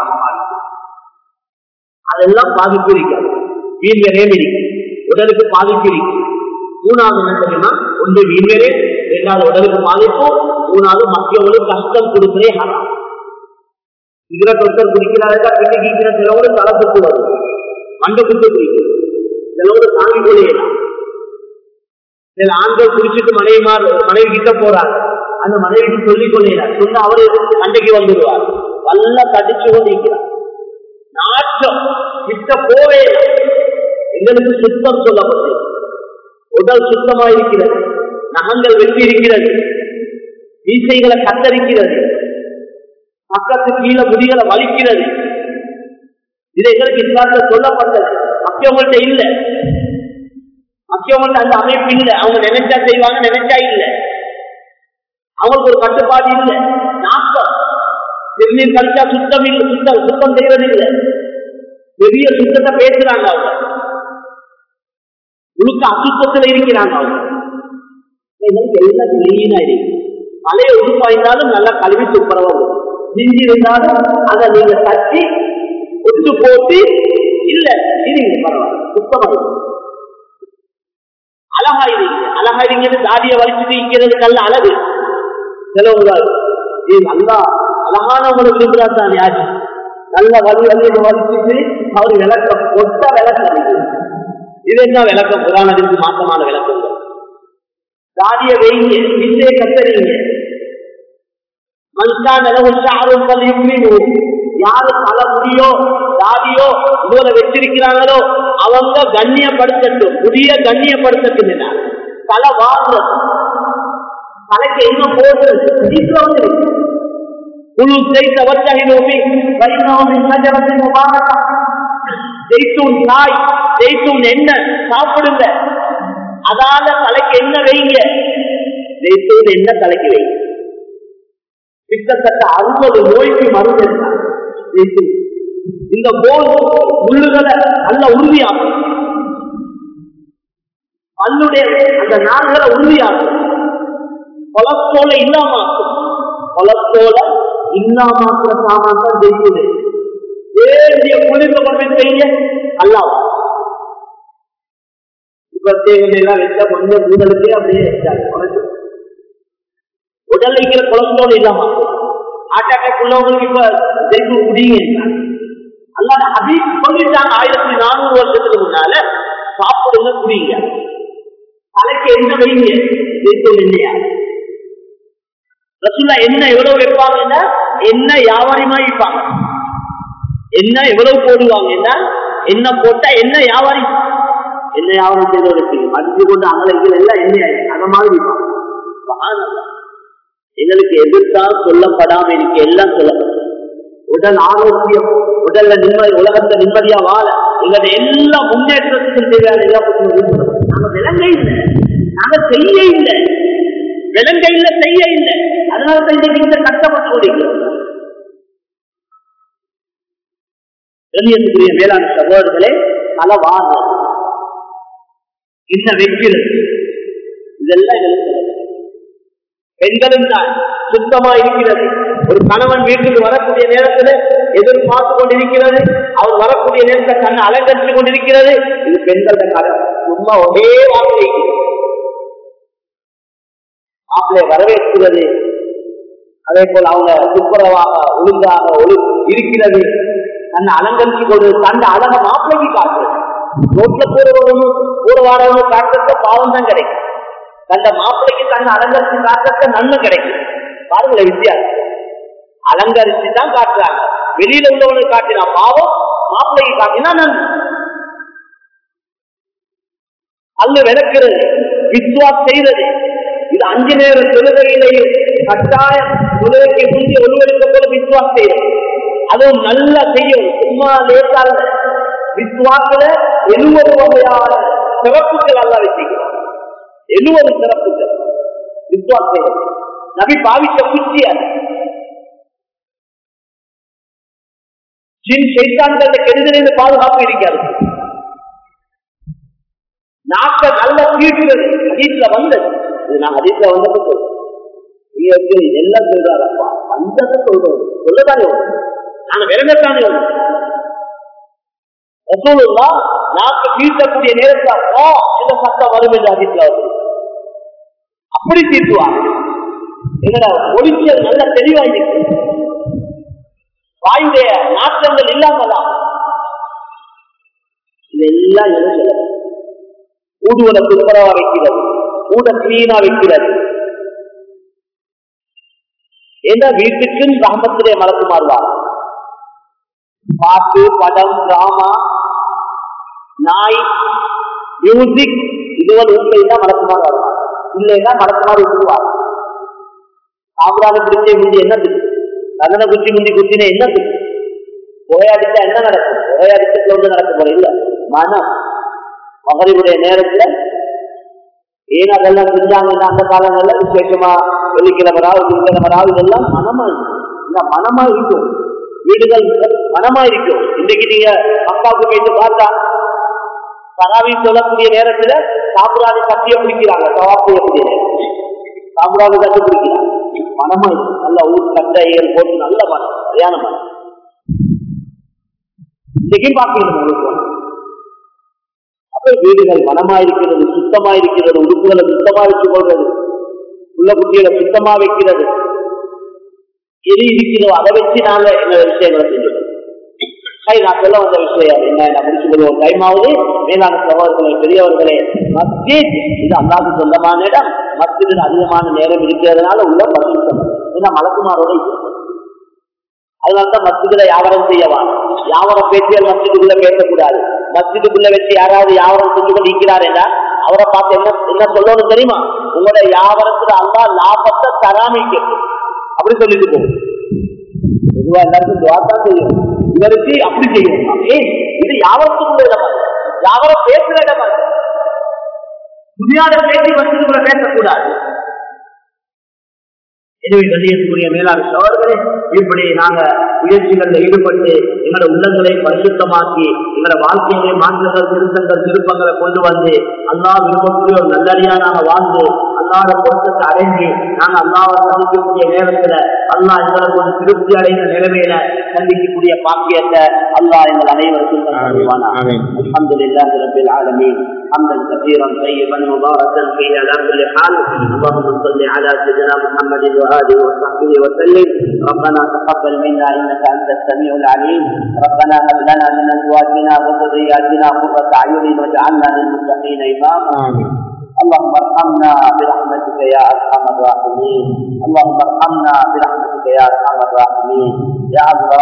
[SPEAKER 1] அதெல்லாம் பாதிப்பு இருக்காது வீண்வரே இருக்கு உடலுக்கு பாதிப்பு இருக்கு மூணாவது என்ன தெரியுமா ஒன்று வீண்வரே இரண்டாவது உடலுக்கு பாதிப்பு மூணாவது மற்றவங்களுக்கு கஷ்டம் கொடுக்கிறே ஹராம் சிகரெட் ஒருத்தர் குடிக்கிறாருக்கா பின்ன கீக்கிற சிலவோடு தலை சுத்து வரும் மண்டை குத்து குடிக்கும் சிலவோடு தாங்கி கொள்ளையலாம் சில ஆண்கள் குடிச்சிட்டு மனைவிமார் மனைவி கிட்ட போறாங்க அந்த மனைவிக்கு சொல்லிக் கொள்கிறார் சொன்ன அவரு சண்டைக்கு வந்துடுவார் நல்லா கடிச்சு கொண்டிருக்கிறார் நாற்றம் கிட்ட போவே எங்களுக்கு சுத்தம் சொல்லப்பட்டு உடல் சுத்தமா இருக்கிறது நகங்கள் வெட்டி இருக்கிறது மீசைகளை கத்தரிக்கிறது பக்கத்து கீழே முடிகளை வலிக்கிறது இது எங்களுக்கு இஸ்லாத்துல சொல்லப்பட்டது மக்கியவங்கள்ட்ட இல்லை மக்கியவங்கள்ட்ட அந்த அமைப்பு இல்லை அவங்க நினைச்சா செய்வாங்க நினைச்சா இல்லை அவங்களுக்கு ஒரு கட்டுப்பாடு இல்லை நாட்டம் திருநீர் கழிச்சா சுத்தம் இல்லை சுத்தம் சுத்தம் செய்வது இல்லை பெரிய சுத்தத்தை பேசுறாங்க அவங்க முழுக்க அசுத்தத்துல இருக்கிறாங்க அவங்க எல்லாம் கிளீனா இருக்கு பழைய உடுப்பா இருந்தாலும் நல்லா கழுவி துப்புரவா மிஞ்சி இருந்தாலும் அதை நீங்க தட்டி ஒட்டு போட்டு இல்ல இருங்க பரவாயில்ல சுத்தமா இருக்கு அழகா இருங்க அழகா இருங்கிறது தாடியை வலிச்சுட்டு இருக்கிறது நல்ல அழகு சிலவங்க ஏ நல்லா அழகானவங்களை விரும்புறாரு தான் யாரு நல்ல வலி வலி வலிச்சுட்டு அவர் விளக்கம் கொட்ட விளக்கம் இது என்ன விளக்கம் புராணத்திற்கு மாற்றமான விளக்கம் தாடிய வைங்க விசையை கத்தறீங்க மனுஷான் ஷாரும் பள்ளியும் யாரு தலை முடியோ தாடியோ இதுல வச்சிருக்கிறாங்களோ அவங்க கண்ணியப்படுத்தட்டும் புதிய கண்ணியப்படுத்தட்டும் என்ன தலை வாழ்றது தலைக்கு என்ன போடுறது சீக்கிரம் குழு செய்த வச்சகை நோக்கி வைணவமின் சஜரத்தின் முபாரக்கா ஜெய்த்தூன் காய் ஜெய்த்தூன் எண்ணெய் சாப்பிடுங்க அதால தலைக்கு என்ன வைங்க ஜெய்த்தூன் என்ன தலைக்கு வைங்க கிட்டத்தட்ட அறுபது நோய்க்கு மருந்து இந்த போல் முள்ளுகளை நல்ல உறுதியாகும் பல்லுடைய அந்த நாள்களை உறுதியாகும் கொலஸ்ட்ரோல இல்லாமாக்கும் கொலஸ்ட்ரோல இல்லாமாக்குற சாமான் தான் ஜெயிக்குது வேண்டிய குளிர்ந்த கொண்டு செய்ய அல்லாவா இப்ப தேவையெல்லாம் வச்சா கொஞ்சம் ஊழலுக்கே அப்படியே வச்சாங்க உடல் வைக்கிற கொலஸ்ட்ரால் இல்லாம ஹார்ட் அட்டாக் உள்ளவங்களுக்கு இப்ப ஜெயிப்பு முடியுங்க அல்லாத அதி சொல்லிட்டாங்க ஆயிரத்தி நானூறு வருஷத்துக்கு முன்னால சாப்பிடுங்க குடிங்க தலைக்கு என்ன வைங்க ஜெயிப்பு இல்லையா ரசுல்லா என்ன எவ்வளவு வைப்பாங்கன்னா என்ன வியாபாரமா வைப்பாங்க என்ன எவ்வளவு போடுவாங்கன்னா என்ன போட்டா என்ன வியாபாரி என்ன வியாபாரம் செய்தவருக்கு மதிப்பு கொண்டு அங்கலைகள் எல்லாம் என்ன அந்த மாதிரி சுப்ஹானல்லாஹ். எங்களுக்கு எதிர்த்தான் சொல்லப்படாம எனக்கு எல்லாம் சொல்லப்படும் உடல் ஆரோக்கியம் உடல்ல நிம்மதி உலகத்தை நிம்மதியா வாழ எங்களுடைய எல்லா முன்னேற்றத்துக்கும் தேவையான எல்லா பத்தியும் நாங்க விலங்க இல்லை நாங்க செய்ய இல்லை விலங்க இல்லை செய்ய இல்லை அதனாலதான் இன்னைக்கு இந்த கஷ்டப்பட்டு கொண்டிருக்கிறோம் கண்ணியத்துக்குரிய மேலான சகோதரர்களே தலவாக என்ன வைக்கிறது இதெல்லாம் எங்களுக்கு தெரியும். பெண்களும் தான் சுத்தமா இருக்கிறது ஒரு கணவன் வீட்டுக்கு வரக்கூடிய நேரத்தில் எதிர்பார்த்து கொண்டிருக்கிறது அவர் வரக்கூடிய நேரத்தில் தன்னை அலங்கரித்துக் கொண்டிருக்கிறது இது பெண்கள கடன் சும்மா ஒரே வார்த்தை மாப்பிளை வரவேற்கிறது அதே போல் அவங்க துப்புரவாக ஒழுங்காக ஒழு இருக்கிறது தன்னை அலங்கரிச்சு கொள்வது தன்னை அழக மாப்பிளைக்கு காட்டுறது ரோட்ல போறவனும் கூட வாரவனும் காட்டுறத பாவம் தான் கிடைக்கும் தந்த மாப்பிளைக்கு தன்னை அலங்கரிச்சு காட்டுறத நன்மை கிடைக்கும் பாருங்களேன் வித்தியாசம் அலங்கரிச்சு தான் காட்டுறாங்க வெளியில உள்ளவனுக்கு காட்டினா பாவம் மாப்பிளைக்கு காட்டினா நன்மை அல்ல விளக்குறது வித்வாஸ் செய்யறது இது அஞ்சு நேர தொழுகையிலையும் கட்டாயம் தொழுகைக்கு முந்தைய ஒருவருக்கு போல வித்வாஸ் செய்யறது அதுவும் நல்லா செய்யும் சும்மா லேசால வித்வாசில எழுபது வகையான சிறப்புகள் அல்ல வச்சுக்கிறோம் எழுபது சிறப்புகள் வித்வாஸ் செய்யறது நபி பாவிச்ச குச்சி அது ஜின் சைத்தான்கள கெடுதலிருந்து பாதுகாப்பு இருக்காது நாக்க நல்ல தீட்டுறது ஹதீஸ்ல வந்தது இது நான் ஹதீஸ்ல வந்தப்ப சொல்றேன் நீங்க வச்சு எல்லாம் சொல்றாரப்பா வந்ததை சொல்றோம் சொல்லதானே வரும். நாங்க விரங்கத்தானே வரும். ரசூலுல்லா நாக்கு தீர்த்தக்கூடிய நேரத்துல அப்பா இந்த சத்தம் வரும் என்று ஹதீஸ்ல வருது அப்படி தீர்த்துவாங்க எங்கட ஒளிச்சல் நல்ல தெளிவா இருக்கு வாயுடைய நாற்றங்கள் இல்லாமலாம் இதெல்லாம் என்ன சொல்ல ஊடுவலை துப்புரவா வைக்கிறது ஊட கிளீனா வைக்கிறது ஏன்னா வீட்டுக்கும் கிராமத்திலே மலக்கு மாறுவார் பாட்டு படம் டிராமா நாய் மியூசிக் இதுவரை வீட்டில் தான் மலக்குமார் வருவார் இல்லைன்னா மலக்குமார் விட்டுருவார் சாம்பிராணி பிடிச்சே முந்தி என்னத்துக்கு கதனை குச்சி முந்தி குச்சினே என்னத்துக்கு புகையடிச்சா என்ன நடக்கும் புகையடிச்சதுல வந்து நடக்க போற இல்ல மனம் மகளிருடைய நேரத்துல ஏன் அதெல்லாம் செஞ்சாங்கன்னா அந்த காலங்கள்ல விசேஷமா வெள்ளிக்கிழமரா வெள்ளிக்கிழமரா இதெல்லாம் மனமா இருக்கும் இந்த மனமா இருக்கும் வீடுகள் மனமா இருக்கும் இன்னைக்கு நீங்க அப்பாவுக்கு போயிட்டு பார்த்தா சராவி சொல்லக்கூடிய நேரத்துல சாம்பிராணி கட்டிய பிடிக்கிறாங்க சவா செய்யக்கூடிய நேரம் சாம்பிராணி கட்டி பிடிக்கிறாங்க மனமா இருக்கும் நல்ல ஊர் கட்டைகள் போட்டு நல்ல மனம் சரியான மனம் இன்னைக்கும் பார்க்கணும் உங்களுக்கு அப்ப வீடுகள் மனமா இருக்கிறது சுத்தமா இருக்கிறது உடுப்புகளை சுத்தமா வச்சுக் கொள்வது உள்ள குட்டிகளை சுத்தமா வைக்கிறது எது இருக்கிறதோ அதை வச்சு நாங்க எங்க விஷயங்களை செஞ்சோம் சரி நான் சொல்ல வந்த விஷயம் என்ன நான் முடிச்சு கொள்வோம் டைம் ஆகுது மேலான சகோதரர்களே பெரியவர்களே மஸ்ஜித் இது அல்லாது சொந்தமான இடம் மஸ்ஜிதில் அதிகமான நேரம் இருக்கிறதுனால உள்ள பரிசுத்தம் ஏன்னா மலக்குமாரோட இருக்கிறது அதனாலதான் மஸ்ஜிதுல வியாபாரம் செய்யவான் வியாபாரம் பேசியால் மஸ்ஜிதுக்குள்ள பேசக்கூடாது மஸ்ஜிதுக்குள்ள வச்சு யாராவது வியாபாரம் செஞ்சு கொண்டு இருக்கிறாருன்னா அவரை பார்த்து என்ன என்ன சொல்லணும் தெரியுமா உங்களோட வியாபாரத்துல அல்லா லாபத்தை தராமிக்க அப்படி சொல்லிட்டு போகும் பொதுவா எல்லாருக்கும் துவாத்தான் செய்யும் இவருக்கு அப்படி செய்யணும் ஏய் இது வியாபாரத்துக்குள்ள இடமா வியாபாரம் பேசுற இடமா துணியாத பேசி மஸ்ஜிதுக்குள்ள பேசக்கூடாது எனவே கண்ணியத்துக்குரிய மேலாண் சோழர்களே இப்படி நாங்க முயற்சிகளில் ஈடுபட்டு எங்களோட உள்ளங்களை பரிசுத்தமாக்கி எங்களோட வாழ்க்கையிலே மாற்றங்கள் திருத்தங்கள் திருப்பங்களை கொண்டு வந்து அல்லா விரும்பக்கூடிய ஒரு நல்லடியா நாங்க வாழ்ந்து அல்லாத பொருத்தத்தை அடைஞ்சு நாங்க அல்லாவை சந்திக்கக்கூடிய நேரத்துல அல்லா எங்களுக்கு ஒரு திருப்தி அடைந்த நிலைமையில சந்திக்கக்கூடிய பாக்கியத்தை அல்லா எங்கள் அனைவருக்கும் தருவானா الحمد لله رب العالمين حمدا كثيرا طيبا مباركا فيه على كل حال اللهم صل على سيدنا محمد واله وصحبه وسلم ربنا تقبل منا انك انت السميع العليم ربنا هب لنا من ازواجنا وذرياتنا قرة اعين واجعلنا للمتقين اماما اللهم ارحمنا برحمتك يا ارحم الراحمين اللهم ارحمنا برحمتك يا ارحم الراحمين يا الله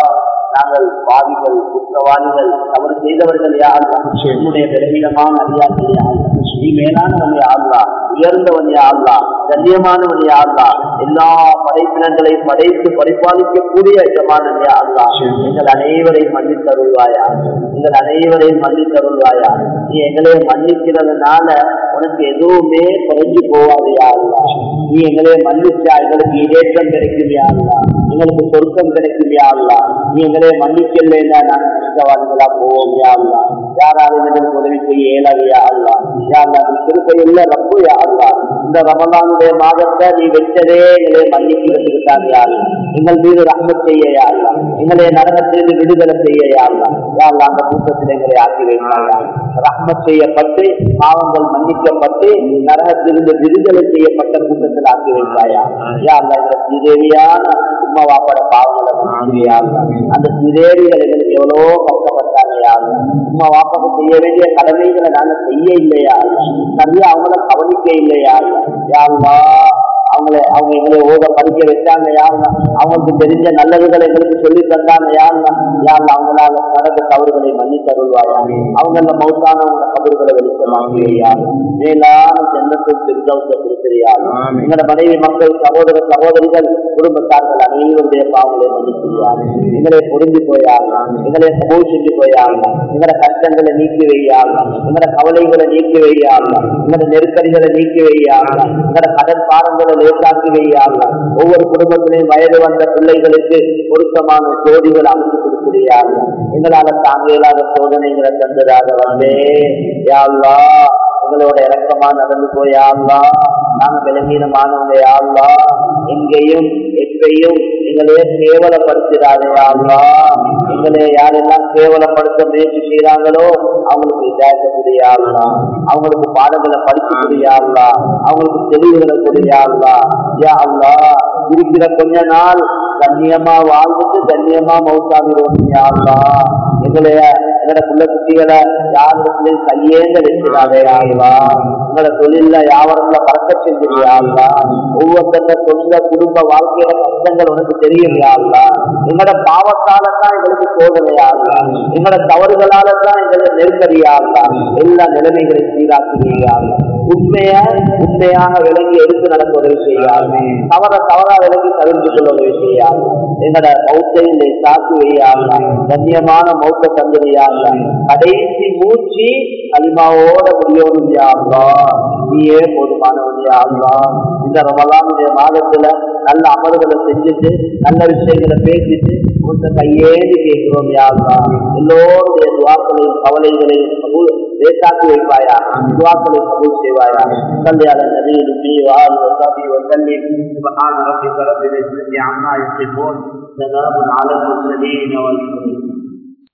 [SPEAKER 1] நாங்கள் பாவிகள் குற்றவாளிகள் தவறு செய்தவர்கள் யாருலா என்னுடைய பலவீனமான அறியாமல் யாருலா நீ மேலானவன் யாருலா உயர்ந்தவன் யாருலா கண்ணியமானவன் யாருலா எல்லா படைப்பினங்களையும் படைத்து பரிபாலிக்கக்கூடிய எஜமானன் யாருலா எங்கள் அனைவரையும் மன்னித்தருள்வாயா எங்கள் அனைவரையும் மன்னித்தருள்வாயா நீ எங்களை மன்னிக்கிறதுனால உனக்கு எதுவுமே குறைஞ்சு போவாது யாருலா நீ எங்களை மன்னிச்சா எங்களுக்கு இடேற்றம் கிடைக்கும் யாருலா எங்களுக்கு சொர்க்கம் கிடைக்கும் யாருலா நீ எங்களை மன்னிக்கலைன்னா நாங்கள் கஷ்டவாதிகளா போவோம் யாருலா யாராலும் எங்களுக்கு உதவி செய்ய இயலாது யாருலா யாருலா நீ திருப்பையுள்ள ரப்பு யாருலா இந்த ரமலானுடைய மாதத்தை நீ வச்சதே எங்களை மன்னிக்கிறதுக்கு தான் யாருலா எங்கள் மீது ரஹ்மத் செய்ய யாருலா எங்களை நரகத்திலிருந்து விடுதலை செய்ய யாருலா யாருலா அந்த கூட்டத்தில் எங்களை ஆக்கி வைப்பாயா ரஹ்மத் செய்யப்பட்டு பாவங்கள் மன்னிக்கப்பட்டு நரகத்திலிருந்து விடுதலை செய்யப்பட்ட கூட்டத்தில் ஆக்கி வைப்பாயா யாருலா இந்த ஸ்ரீதேவியான உம்மா வாப்பட பாவங்களை மன்னிக்கிறியா அந்த ஸ்ரீதேவிகள் எங்களுக்கு எவ்வளவோ கஷ்டப்பட்டாங்க யாரு உம்மா வாப்பாக்கு செய்ய வேண்டிய கடமைகளை நாங்க செய்ய இல்லையா சரியா அவங்கள கவனிக்க இல்லையா யாருமா அவங்களை அவங்க எங்களை ஓத படிக்க வச்சாங்க யாருன்னா அவங்களுக்கு தெரிஞ்ச நல்லதுகளை எங்களுக்கு சொல்லி தந்தாங்க யாருன்னா யாருல அவங்களால நடந்த தவறுகளை மன்னித்தருள்வாயா அவங்கள மௌத்தானவங்க கபறுகளை வெளிச்சமாக்கியா மேலான ஜன்னத்தில் திருதவத்தை கொடுக்கிறியா எங்களோட மனைவி மக்கள் சகோதர சகோதரிகள் குடும்பத்தார்கள் அனைவருடைய பாவங்களை மன்னிக்கிறியா எங்களை பொருந்தி போயாங்க எங்களை சமூக செஞ்சு போயாங்க எங்களோட கஷ்டங்களை நீக்கி வையாங்க எங்களோட கவலைகளை நீக்கி வையாங்க எங்களோட நெருக்கடிகளை நீக்கி வையாங்க எங்களோட கடன் பாரங்களை லேசாக்கி வையாங்க ஒவ்வொரு குடும்பத்திலையும் வயது வந்த பிள்ளைகளுக்கு பொருத்தமான ஜோடிகள் அமைத்து கொடுக்கிறியாங்க எங்களால தாங்க இயலாத சோதனைகளை தந்ததாக வந்தே யாழ்லா எங்களோட இறக்கமா நடந்து போயாங்களா நாங்க விலங்கீனமானவங்க யாழ்லா எங்கேயும் எப்பையும் எங்களையே கேவலப்படுத்திடாதையாங்களா எங்களை யாரெல்லாம் கேவலப்படுத்த முயற்சி செய்யறாங்களோ அவங்களுக்கு இதாக்கக்கூடியாங்களா அவங்களுக்கு பாடங்களை படிக்கக்கூடியாங்களா அவங்களுக்கு தெளிவுகளை கூடியாங்களா யா அல்லா இருக்கிற கொஞ்ச நாள் கண்ணியமா வாழ்ந்துட்டு கண்ணியமா மௌத்தாகிறோம் யாருலா எங்களைய எங்களோட புள்ள குட்டிகளை யாருக்கும் கையேந்த வச்சுடாதே ஆகுவா எங்களோட தொழில யாவரங்களை பறக்க செஞ்சிருவியாங்களா ஒவ்வொருத்தங்க சொந்த குடும்ப வாழ்க்கையோட கஷ்டங்கள் உனக்கு தெரியும் யாருலா எங்களோட பாவத்தால தான் எங்களுக்கு சோதனையாகலா எங்களோட தவறுகளால தான் எங்களை நெருக்கடியாகலா எல்லா நிலைமைகளையும் சீராக்குவீர்கள் உண்மையா உண்மையாக விளங்கி எடுத்து நடக்க உதவி செய்யாது தவற தவறா விளங்கி தவிர்த்து கொள்ள உதவி செய்யாது எங்களோட மௌத்தையிலே சாக்கு வையாங்க கண்ணியமான மௌத்த தந்திரியாங்க கடைசி மூச்சு களிமாவோட முடியணும் யாருலா நீயே போதுமானவன் யாருலா இந்த ரமலானுடைய மாதத்துல நல்ல அமல்களை செஞ்சுட்டு நல்ல விஷயங்களை பேசிட்டு உங்க கையேந்து கேட்கிறோம் யாருலா எல்லோருடைய துவாக்களையும் கவலைகளையும் கபூல் லேசாக்கி வைப்பாயா துவாக்களை கபூல் செய்வாயா கல்யாண நதியில் நீ வாழ் வசாபி وسلم سبحان ربك رب العزة عما يصفون سلام على المرسلين والمرسلين